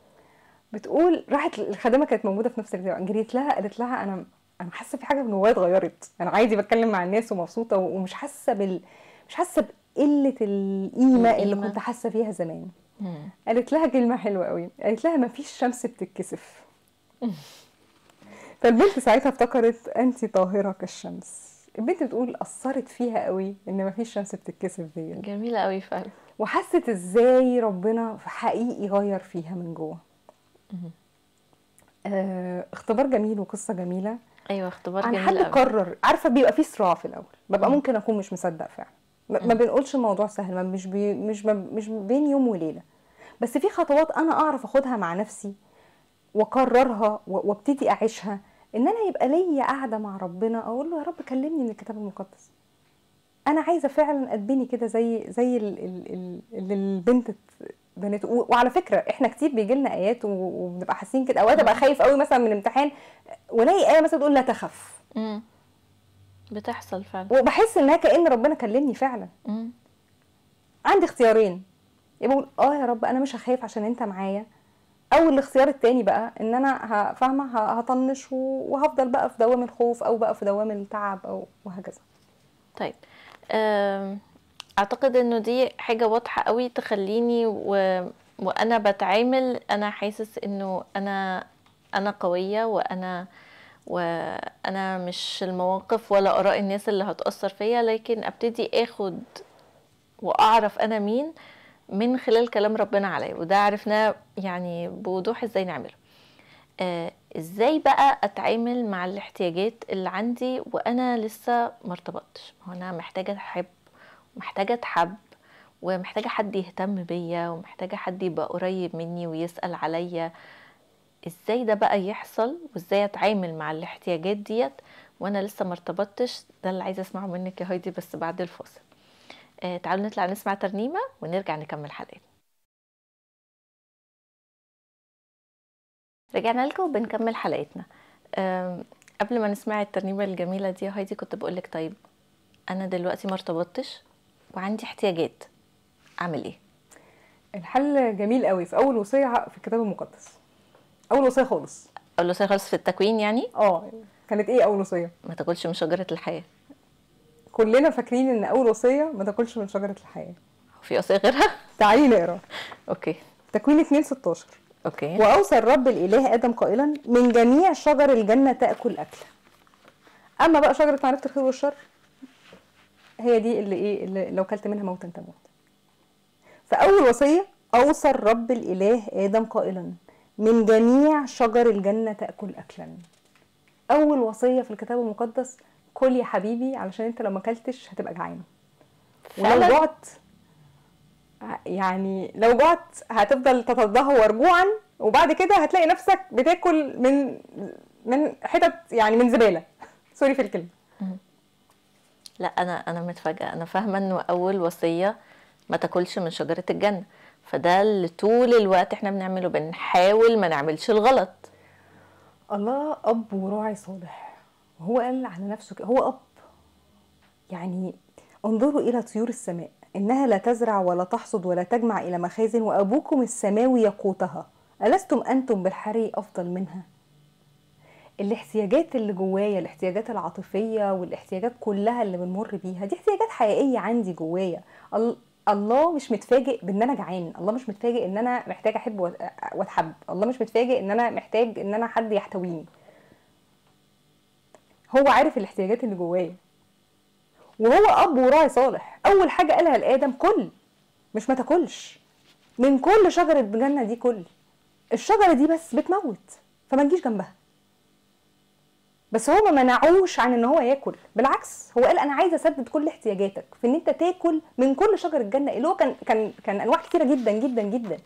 بتقول راحت الخادمه كانت موجوده في نفس الاجتماع جريت لها قالت لها انا انا حاسه في حاجه من جوايا اتغيرت انا عادي بتكلم مع الناس ومبسوطه ومش حاسه بال مش حاسه بقله القيمه اللي القيمة. كنت حاسه فيها زمان مم. قالت لها كلمه حلوه قوي قالت لها ما فيش شمس بتتكسف فالبنت ساعتها افتكرت انت طاهره كالشمس البنت بتقول اثرت فيها قوي ان ما فيش شمس بتتكسف دي جميله قوي فعلا وحست ازاي ربنا حقيقي غير فيها من جوه مم. آه اختبار جميل وقصه جميله ايوه اختبار عن جميل حد قوي قرر عارفه بيبقى فيه صراع في الاول ببقى مم. ممكن اكون مش مصدق فعلا ما ما بنقولش الموضوع سهل ما مش بي مش ما مش بين يوم وليله بس في خطوات انا اعرف اخدها مع نفسي واكررها و- وابتدي اعيشها ان انا يبقى ليا قاعده مع ربنا اقول له يا رب كلمني من الكتاب المقدس انا عايزه فعلا اتبني كده زي زي ال- ال- ال- اللي البنت بنت و- وعلى فكره احنا كتير بيجي لنا ايات و- وبنبقى حاسين كده اوقات ابقى خايف قوي مثلا من امتحان والاقي ايه مثلا تقول لا تخف مم. بتحصل فعلا وبحس انها كان ربنا كلمني فعلا مم. عندي اختيارين يبقى اقول اه يا رب انا مش هخاف عشان انت معايا او الاختيار التاني بقى ان انا ه- فاهمه ه- هطنش و- وهفضل بقى في دوام الخوف او بقى في دوام التعب او وهكذا طيب أم، اعتقد انه دي حاجة واضحة قوي تخليني و... وانا بتعامل انا حاسس انه انا انا قوية وانا وانا مش المواقف ولا اراء الناس اللي هتأثر فيا لكن ابتدي اخد واعرف انا مين من خلال كلام ربنا عليا وده عرفناه يعني بوضوح ازاي نعمله آه، ازاي بقى اتعامل مع الاحتياجات اللي عندي وانا لسه ما ارتبطتش ما هو انا محتاجه احب ومحتاجه اتحب ومحتاجه حد يهتم بيا ومحتاجه حد يبقى قريب مني ويسال عليا ازاي ده بقى يحصل وازاي اتعامل مع الاحتياجات ديت وانا لسه ما ارتبطتش ده اللي عايزه اسمعه منك يا هايدي بس بعد الفاصل آه تعالوا نطلع نسمع ترنيمه ونرجع نكمل حلقتنا رجعنا لكم وبنكمل حلقتنا أم، قبل ما نسمع الترنيمة الجميلة دي يا هايدي كنت بقولك طيب أنا دلوقتي ما ارتبطتش وعندي احتياجات أعمل إيه؟ الحل جميل قوي في اول وصيه في الكتاب المقدس اول وصيه خالص أقول له خالص في التكوين يعني اه كانت ايه اول وصيه ما تاكلش من شجرة الحياة كلنا فاكرين ان اول وصيه ما تاكلش من شجره الحياه في وصية غيرها؟ تعالي نقرا أوكي تكوين 2 16 أوكي واوصى الرب الاله ادم قائلا من جميع شجر الجنه تاكل اكله اما بقى شجره معرفه الخير والشر هي دي اللي ايه اللي لو كلت منها موتا تموت فاول وصيه اوصى الرب الاله ادم قائلا من جميع شجر الجنه تاكل اكلا اول وصيه في الكتاب المقدس كل يا حبيبي علشان انت لو ما اكلتش هتبقى جعان ولو فعلاً؟ جعت يعني لو جعت هتفضل تتدهور جوعا وبعد كده هتلاقي نفسك بتاكل من من حتت يعني من زباله سوري في الكلمه لا أنا أنا متفاجئة أنا فاهمة إنه أول وصية ما تاكلش من شجرة الجنة فده اللي طول الوقت احنا بنعمله بنحاول ما نعملش الغلط الله اب وراعي صالح وهو قال على نفسه كده هو اب يعني انظروا الى طيور السماء انها لا تزرع ولا تحصد ولا تجمع الى مخازن وابوكم السماوي يقوتها الستم انتم بالحري افضل منها الاحتياجات اللي جوايا الاحتياجات العاطفيه والاحتياجات كلها اللي بنمر بيها دي احتياجات حقيقيه عندي جوايا ال- الله مش متفاجئ بان انا جعان الله مش متفاجئ ان انا محتاج احب وأت- واتحب الله مش متفاجئ ان انا محتاج ان انا حد يحتويني هو عارف الاحتياجات اللي جوايا وهو اب وراعي صالح اول حاجه قالها لادم كل مش ما تاكلش من كل شجره الجنه دي كل الشجره دي بس بتموت فما تجيش جنبها بس هو ما منعوش عن ان هو ياكل بالعكس هو قال انا عايز اسدد كل احتياجاتك في ان انت تاكل من كل شجر الجنه اللي هو كان كان كان انواع كتيره جدا جدا جدا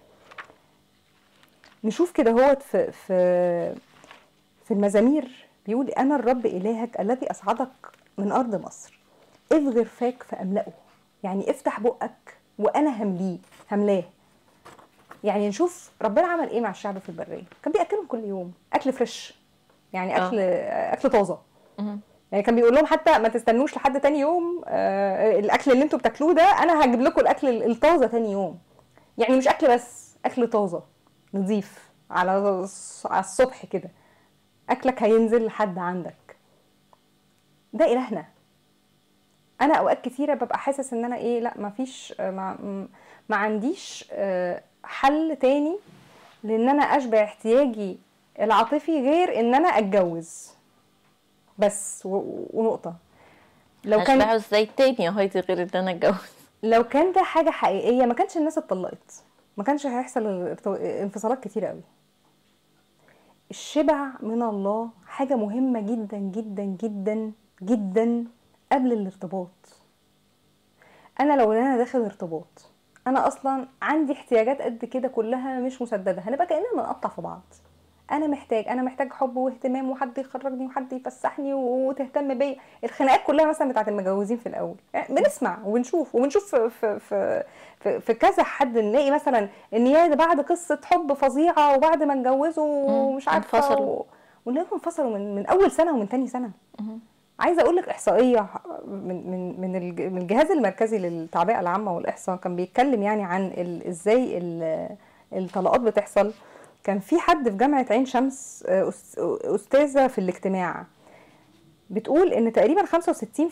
نشوف كده هوت في في في المزامير بيقول انا الرب الهك الذي اصعدك من ارض مصر افغر فاك فاملأه يعني افتح بقك وانا همليه هملاه يعني نشوف ربنا عمل ايه مع الشعب في البريه كان بياكلهم كل يوم اكل فريش يعني آه. اكل اكل طازه مهم. يعني كان بيقول لهم حتى ما تستنوش لحد تاني يوم آه الاكل اللي انتوا بتاكلوه ده انا هجيب لكم الاكل الطازه تاني يوم يعني مش اكل بس اكل طازه نظيف على الص- على الصبح كده اكلك هينزل لحد عندك ده الهنا انا اوقات كتيره ببقى حاسس ان انا ايه لا ما فيش ما, ما عنديش آه، حل تاني لان انا اشبع احتياجي العاطفي غير ان انا اتجوز بس و- ونقطه لو كان هشبعه ازاي تاني يا هايدي غير ان انا اتجوز لو كان ده حاجه حقيقيه ما كانش الناس اتطلقت ما كانش هيحصل ارت- انفصالات كتيره قوي الشبع من الله حاجه مهمه جدا جدا جدا جدا قبل الارتباط انا لو انا داخل ارتباط انا اصلا عندي احتياجات قد كده كلها مش مسدده هنبقى كاننا بنقطع في بعض انا محتاج انا محتاج حب واهتمام وحد يخرجني وحد يفسحني وتهتم بيا الخناقات كلها مثلا بتاعت المتجوزين في الاول يعني بنسمع وبنشوف وبنشوف في في في, في, في كذا حد نلاقي مثلا ان يا ده بعد قصه حب فظيعه وبعد ما اتجوزوا مم. ومش عارفه انفصلوا. و... ونلاقيهم انفصلوا من, من اول سنه ومن تاني سنه مهم. عايزه اقول لك احصائيه من من من الج- من الجهاز المركزي للتعبئه العامه والاحصاء كان بيتكلم يعني عن ال- ازاي ال- الطلاقات بتحصل كان في حد في جامعه عين شمس آه، أس- استاذه في الاجتماع بتقول ان تقريبا 65%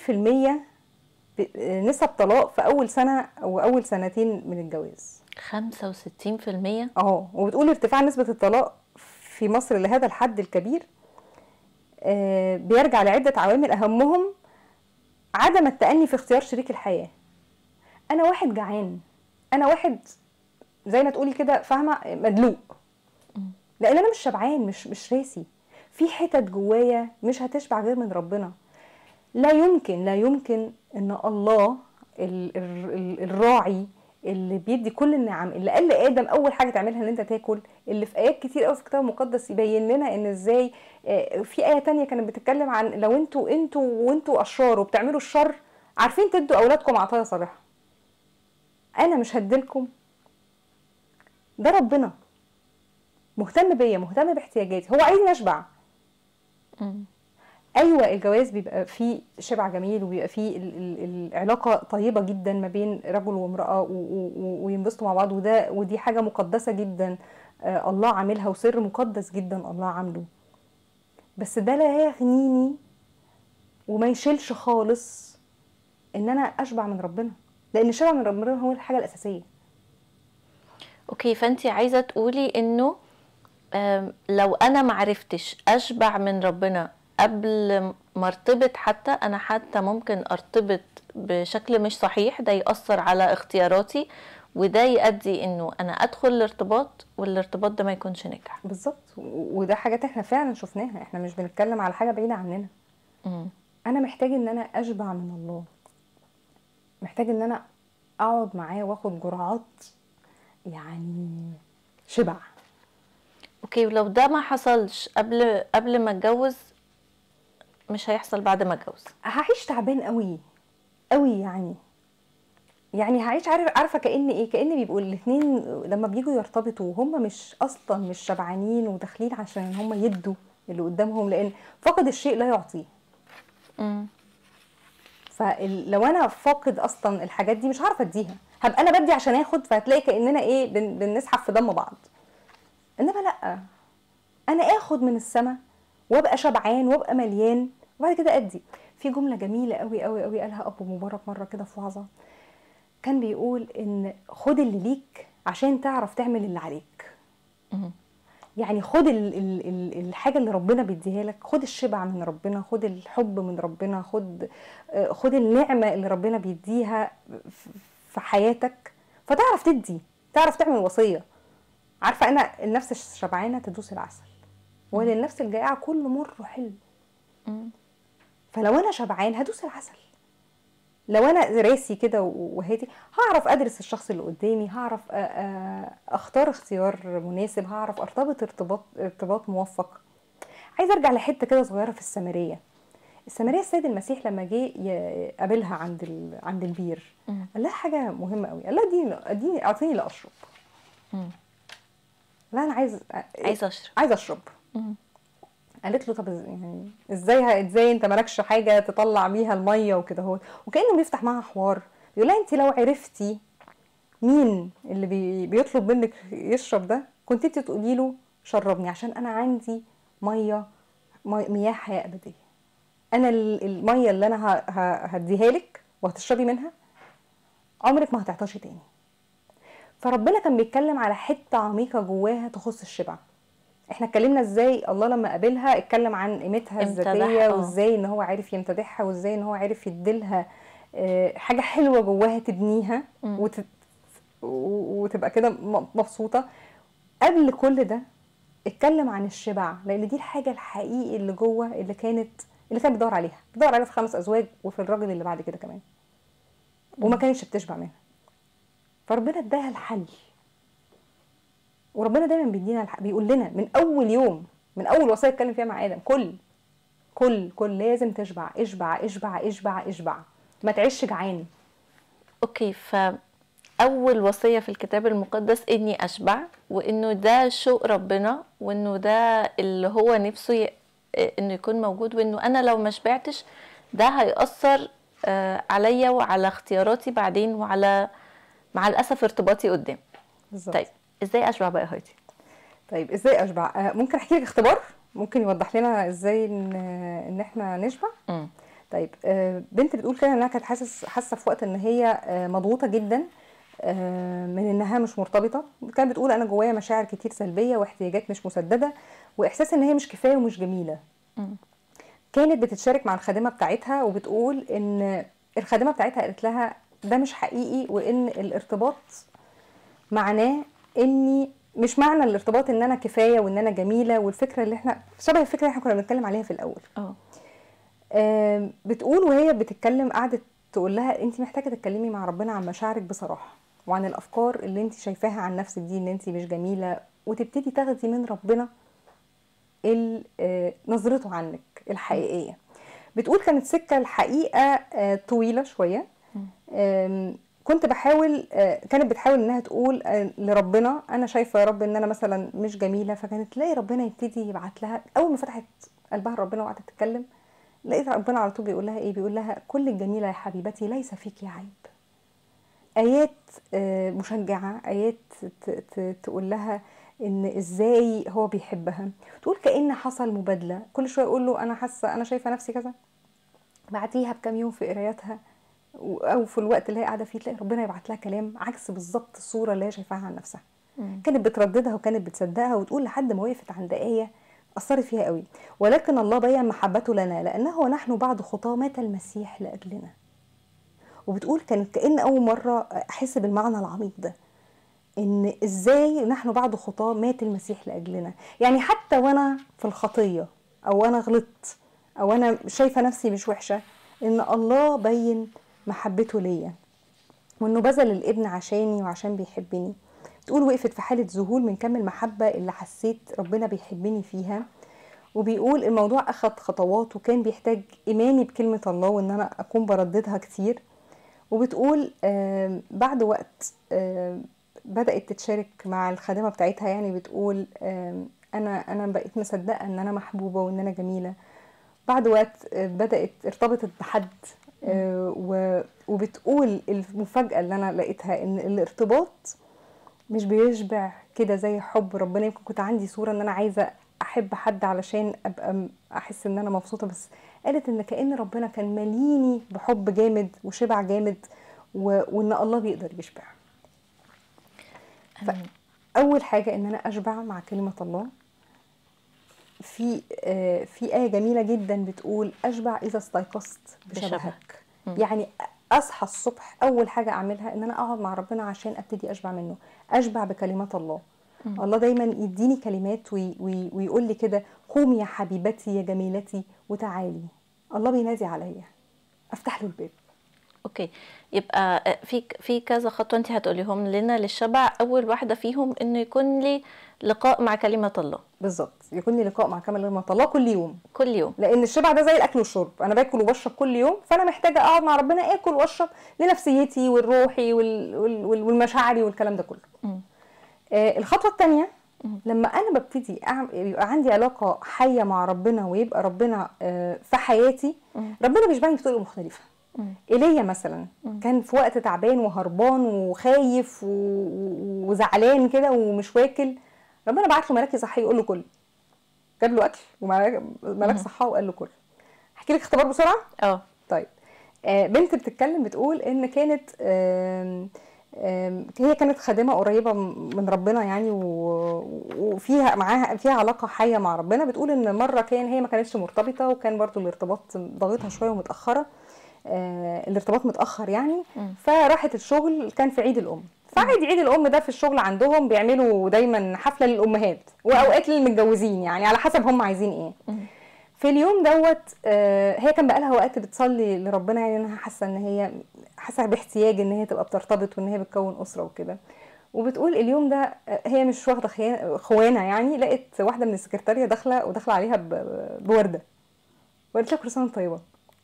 ب- آه، نسب طلاق في اول سنه او اول سنتين من الجواز 65% اه وبتقول ارتفاع نسبة الطلاق في مصر لهذا الحد الكبير آه، بيرجع لعدة عوامل أهمهم عدم التأني في اختيار شريك الحياة أنا واحد جعان أنا واحد زي ما تقولي كده فاهمة مدلوق لأن أنا مش شبعان مش مش راسي في حتت جوايا مش هتشبع غير من ربنا لا يمكن لا يمكن ان الله ال- ال- ال- الراعي اللي بيدي كل النعم اللي قال لادم اول حاجه تعملها ان انت تاكل اللي في ايات كتير قوي في الكتاب المقدس يبين لنا ان ازاي آه، في ايه تانية كانت بتتكلم عن لو انتوا انتوا وانتوا اشرار وبتعملوا الشر عارفين تدوا اولادكم عطايا صالحه انا مش هديلكم ده ربنا مهتم بيا مهتم باحتياجاتي هو عايزني اشبع مم. ايوه الجواز بيبقى فيه شبع جميل وبيبقى فيه ال- ال- العلاقه طيبه جدا ما بين رجل وامراه و- و- و- وينبسطوا مع بعض وده ودي حاجه مقدسه جدا آه، الله عاملها وسر مقدس جدا الله عامله بس ده لا يغنيني وما يشيلش خالص ان انا اشبع من ربنا لان الشبع من ربنا هو الحاجه الاساسيه اوكي فانت عايزه تقولي انه آم، لو انا معرفتش اشبع من ربنا قبل ما ارتبط حتى انا حتى ممكن ارتبط بشكل مش صحيح ده يأثر على اختياراتي وده يؤدي انه انا ادخل الارتباط والارتباط ده ما يكونش ناجح بالظبط و- وده حاجات احنا فعلا شفناها احنا مش بنتكلم على حاجه بعيده عننا مم. انا محتاج ان انا اشبع من الله محتاج ان انا اقعد معاه واخد جرعات يعني شبع اوكي ولو ده ما حصلش قبل قبل ما اتجوز مش هيحصل بعد ما اتجوز هعيش تعبان قوي قوي يعني يعني هعيش عارف عارفه كان ايه كان بيبقوا الاثنين لما بييجوا يرتبطوا وهم مش اصلا مش شبعانين وداخلين عشان هم يدوا اللي قدامهم لان فقد الشيء لا يعطيه مم. فلو انا فاقد اصلا الحاجات دي مش هعرف اديها هبقى انا بدي عشان اخد فهتلاقي كاننا ايه بن بنسحب في دم بعض انما لا انا اخد من السما وابقى شبعان وابقى مليان وبعد كده ادي في جمله جميله قوي قوي قوي قالها ابو مبارك مره كده في وعظه كان بيقول ان خد اللي ليك عشان تعرف تعمل اللي عليك مم. يعني خد ال ال ال الحاجة اللي ربنا بيديها لك خد الشبع من ربنا خد الحب من ربنا خد آه، خد النعمة اللي ربنا بيديها ف- في حياتك فتعرف تدي تعرف تعمل وصية عارفة أنا النفس الشبعانة تدوس العسل وللنفس الجائعة كل مر حلو مم. فلو أنا شبعان هدوس العسل لو انا راسي كده وهادي هعرف ادرس الشخص اللي قدامي هعرف أ- أ- اختار اختيار مناسب هعرف ارتبط ارتباط ارتباط موفق عايزه ارجع لحته كده صغيره في السامريه السامريه السيد المسيح لما جه يقابلها عند ال... عند البير مم. قال لها حاجه مهمه قوي قال لها اديني اديني اعطيني لاشرب مم. لا انا عايز عايزه اشرب عايزه اشرب مم. قالت له طب إز- يعني ازاي ه- ازاي انت مالكش حاجه تطلع بيها الميه وكده هو وكانه بيفتح معاها حوار يقول لها انت لو عرفتي مين اللي بي بيطلب منك يشرب ده كنت انت تقولي له شربني عشان انا عندي ميه مي- مياه حياه ابديه انا ال- الميه اللي انا ه- ه- هديها لك وهتشربي منها عمرك ما هتعطشي تاني فربنا كان بيتكلم على حته عميقه جواها تخص الشبع احنا اتكلمنا ازاي الله لما قابلها اتكلم عن قيمتها امتدحها، الذاتيه اه. وازاي ان هو عارف يمتدحها وازاي ان هو عارف يديلها آه، حاجه حلوه جواها تبنيها مم. وت... و- وتبقى كده م- مبسوطه قبل كل ده اتكلم عن الشبع لان دي الحاجه الحقيقي اللي جوه اللي كانت اللي كانت بتدور عليها بتدور عليها في خمس ازواج وفي الراجل اللي بعد كده كمان وما كانتش بتشبع منها فربنا اداها الحل وربنا دايما بيدينا الحل بيقول لنا من اول يوم من اول وصيه اتكلم فيها مع ادم كل كل كل لازم تشبع اشبع اشبع اشبع اشبع ما تعيش جعان اوكي فاول وصيه في الكتاب المقدس اني اشبع وانه ده شوق ربنا وانه ده اللي هو نفسه ي... انه يكون موجود وانه انا لو ما شبعتش ده هيأثر آه، عليا وعلى اختياراتي بعدين وعلى مع الاسف ارتباطي قدام بالظبط طيب ازاي اشبع بقى يا هايدي طيب ازاي اشبع آه، ممكن احكي لك اختبار ممكن يوضح لنا ازاي ان ان احنا نشبع مم. طيب آه، بنت بتقول كده انها كانت حاسس حاسه في وقت ان هي آه، مضغوطه جدا آه، من انها مش مرتبطه كانت بتقول انا جوايا مشاعر كتير سلبيه واحتياجات مش مسدده واحساس ان هي مش كفايه ومش جميله مم. كانت بتتشارك مع الخادمه بتاعتها وبتقول ان الخادمه بتاعتها قالت لها ده مش حقيقي وان الارتباط معناه اني مش معنى الارتباط ان انا كفايه وان انا جميله والفكره اللي احنا شبه الفكره اللي احنا كنا بنتكلم عليها في الاول اه آم، بتقول وهي بتتكلم قعدت تقول لها انت محتاجه تتكلمي مع ربنا عن مشاعرك بصراحه وعن الافكار اللي انت شايفاها عن نفسك دي ان انت مش جميله وتبتدي تاخدي من ربنا ال- آه، نظرته عنك الحقيقيه بتقول كانت سكه الحقيقه آه، طويله شويه آم، كنت بحاول آه، كانت بتحاول انها تقول آه، لربنا انا شايفه يا رب ان انا مثلا مش جميله فكانت تلاقي ربنا يبتدي يبعت لها اول ما فتحت قلبها لربنا وقعدت تتكلم لقيت ربنا على طول بيقول لها ايه بيقول لها كل الجميله يا حبيبتي ليس فيك عيب ايات آه، مشجعه ايات ت- ت- تقول لها ان ازاي هو بيحبها تقول كأن حصل مبادله كل شويه يقول له انا حاسه انا شايفه نفسي كذا بعديها بكام يوم في قراياتها و- او في الوقت اللي هي قاعده فيه تلاقي ربنا يبعت لها كلام عكس بالظبط الصوره اللي هي شايفاها عن نفسها مم. كانت بترددها وكانت بتصدقها وتقول لحد ما وقفت عند آية أثرت فيها قوي ولكن الله بين محبته لنا لأنه ونحن بعد خطاه مات المسيح لأجلنا وبتقول كانت كأن أول مرة أحس بالمعنى العميق ده إن إزاي نحن بعد خطاه مات المسيح لأجلنا يعني حتى وأنا في الخطية أو أنا غلطت أو أنا شايفة نفسي مش وحشة إن الله بين محبته ليا وإنه بذل الابن عشاني وعشان بيحبني تقول وقفت في حالة ذهول من كم المحبة اللي حسيت ربنا بيحبني فيها وبيقول الموضوع أخد خطوات وكان بيحتاج إيماني بكلمة الله وإن أنا أكون برددها كتير وبتقول آم، بعد وقت آم، بدأت تتشارك مع الخادمة بتاعتها يعني بتقول آم، أنا أنا بقيت مصدقة إن أنا محبوبة وإن أنا جميلة بعد وقت آه، بدأت ارتبطت بحد آه، و- وبتقول المفاجأة اللي أنا لقيتها إن الارتباط مش بيشبع كده زي حب ربنا يمكن كنت عندي صورة ان انا عايزة احب حد علشان ابقى م- احس ان انا مبسوطة بس قالت ان كأن ربنا كان مليني بحب جامد وشبع جامد و... وان الله بيقدر يشبع ف- اول حاجة ان انا اشبع مع كلمة الله في آه، في آية جميلة جدا بتقول أشبع إذا استيقظت بشبهك. بشبهك مم. يعني أصحى الصبح أول حاجة أعملها إن أنا أقعد مع ربنا عشان أبتدي أشبع منه أشبع بكلمات الله مم. الله دايما يديني كلمات وي وي ويقول لي كده قومي يا حبيبتي يا جميلتي وتعالي الله بينادي عليا أفتح له الباب اوكي يبقى آه، في في كذا خطوه انت هتقوليهم لنا للشبع اول واحده فيهم انه يكون لي لقاء مع كلمه الله بالظبط يكون لي لقاء مع كلمة الله كل يوم كل يوم لان الشبع ده زي الاكل والشرب انا باكل وبشرب كل يوم فانا محتاجه اقعد مع ربنا اكل واشرب لنفسيتي والروحي وال... وال... وال- والمشاعري والكلام ده كله مم. آه الخطوه الثانيه مم. لما انا ببتدي أعمل يبقى عندي علاقه حيه مع ربنا ويبقى ربنا آه في حياتي مم. ربنا بيشبعني بطرق مختلفه مم. ايليا مثلا مم. كان في وقت تعبان وهربان وخايف و... و- وزعلان كده ومش واكل ربنا بعت له ملاك يصحيه يقول له كل جاب له اكل وملاك ملاك مم. صحاه وقال له كل احكي لك اختبار بسرعه اه طيب آه بنت بتتكلم بتقول ان كانت آم آم هي كانت خادمه قريبه م- من ربنا يعني و- وفيها معاها فيها علاقه حيه مع ربنا بتقول ان مره كان هي ما كانتش مرتبطه وكان برضو الارتباط ضاغطها شويه ومتاخره آه الارتباط متاخر يعني مم. فراحت الشغل كان في عيد الام فعيد عيد الام ده في الشغل عندهم بيعملوا دايما حفله للامهات واوقات للمتجوزين يعني على حسب هم عايزين ايه مم. في اليوم دوت آه، هي كان بقالها وقت بتصلي لربنا يعني انها حاسه ان هي حاسه باحتياج ان هي تبقى بترتبط وان هي بتكون اسره وكده وبتقول اليوم ده آه، هي مش واخده خيانة- خوانه يعني لقت واحده من السكرتاريه داخله وداخله عليها ب- بورده وقالت لها كل سنه وأنت طيبه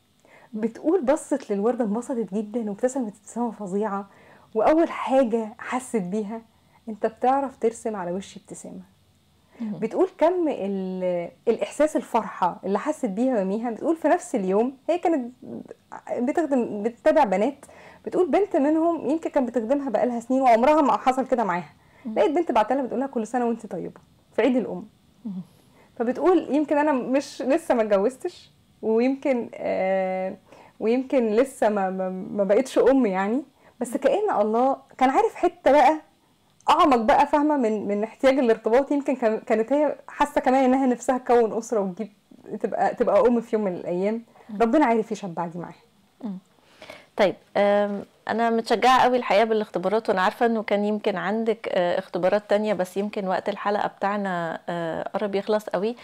بتقول بصت للورده انبسطت جدا وابتسمت ابتسامه فظيعه واول حاجه حست بيها انت بتعرف ترسم على وشي ابتسامه بتقول كم ال- الاحساس الفرحه اللي حست بيها يوميها بتقول في نفس اليوم هي كانت بتخدم بتتابع بنات بتقول بنت منهم يمكن كانت بتخدمها بقالها سنين وعمرها ما حصل كده معاها لقيت بنت بعت لها بتقول لها كل سنه وانت طيبه في عيد الام فبتقول يمكن انا مش لسه ما اتجوزتش ويمكن آه ويمكن لسه ما ما, ما بقتش ام يعني بس كأن الله كان عارف حته بقى اعمق بقى فاهمه من من احتياج الارتباط يمكن كان- كانت هي حاسه كمان انها نفسها تكون اسره وتجيب تبقى تبقى ام في يوم من الايام ربنا عارف يشبع دي معاها طيب أم، انا متشجعه قوي الحقيقه بالاختبارات وانا عارفه انه كان يمكن عندك آه، اختبارات تانية بس يمكن وقت الحلقه بتاعنا آه، قرب يخلص قوي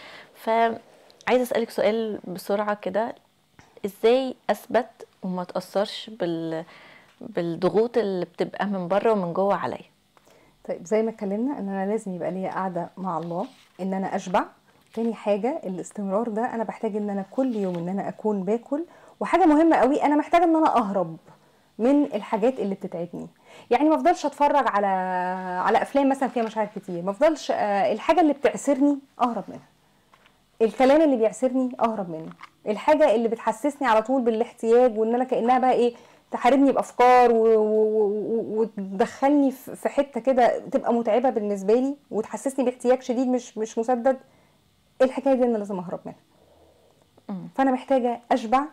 فعايزه اسالك سؤال بسرعه كده ازاي اثبت وما تاثرش بال بالضغوط اللي بتبقى من بره ومن جوه عليا طيب زي ما اتكلمنا ان انا لازم يبقى ليا قاعده مع الله ان انا اشبع تاني حاجه الاستمرار ده انا بحتاج ان انا كل يوم ان انا اكون باكل وحاجه مهمه قوي انا محتاجه ان انا اهرب من الحاجات اللي بتتعبني يعني ما افضلش اتفرج على على افلام مثلا فيها مشاعر كتير ما افضلش آه، الحاجه اللي بتعسرني اهرب منها الكلام اللي بيعسرني اهرب منه الحاجه اللي بتحسسني على طول بالاحتياج وان انا كانها بقى ايه تحاربني بافكار و- و- و- وتدخلني في في حته كده تبقى متعبه بالنسبه لي وتحسسني باحتياج شديد مش مش مسدد الحكايه دي انا لازم اهرب منها مم. فانا محتاجه اشبع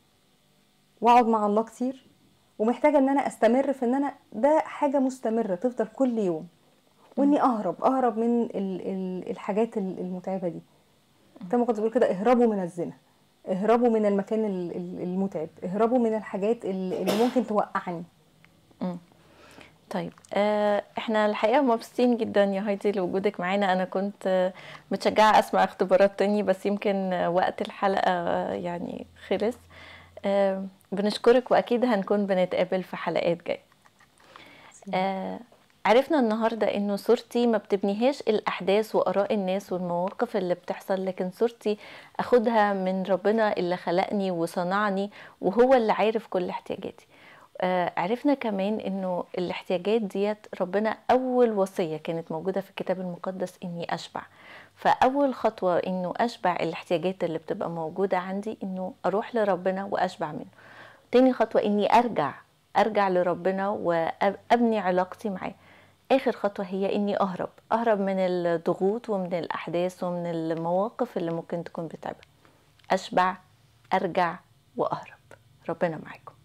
واقعد مع الله كتير ومحتاجه ان انا استمر في ان انا ده حاجه مستمره تفضل كل يوم واني اهرب اهرب من ال ال الحاجات ال- المتعبه دي زي ما كنت بقول كده اهربوا من الزنا اهربوا من المكان ال- ال- المتعب اهربوا من الحاجات ال- اللي ممكن توقعني مم. طيب آه، احنا الحقيقة مبسوطين جدا يا هايدي لوجودك معانا انا كنت آه، متشجعة اسمع اختبارات تاني بس يمكن آه، وقت الحلقة آه، يعني خلص آه، بنشكرك واكيد هنكون بنتقابل في حلقات جاية آه، عرفنا النهارده انه صورتي ما بتبنيهاش الاحداث واراء الناس والمواقف اللي بتحصل لكن صورتي اخدها من ربنا اللي خلقني وصنعني وهو اللي عارف كل احتياجاتي آه، عرفنا كمان انه الاحتياجات ديت ربنا اول وصيه كانت موجوده في الكتاب المقدس اني اشبع فاول خطوه انه اشبع الاحتياجات اللي بتبقى موجوده عندي انه اروح لربنا واشبع منه تاني خطوه اني ارجع ارجع لربنا وابني علاقتي معاه اخر خطوه هي اني اهرب اهرب من الضغوط ومن الاحداث ومن المواقف اللي ممكن تكون بتعبها اشبع ارجع واهرب ربنا معاكم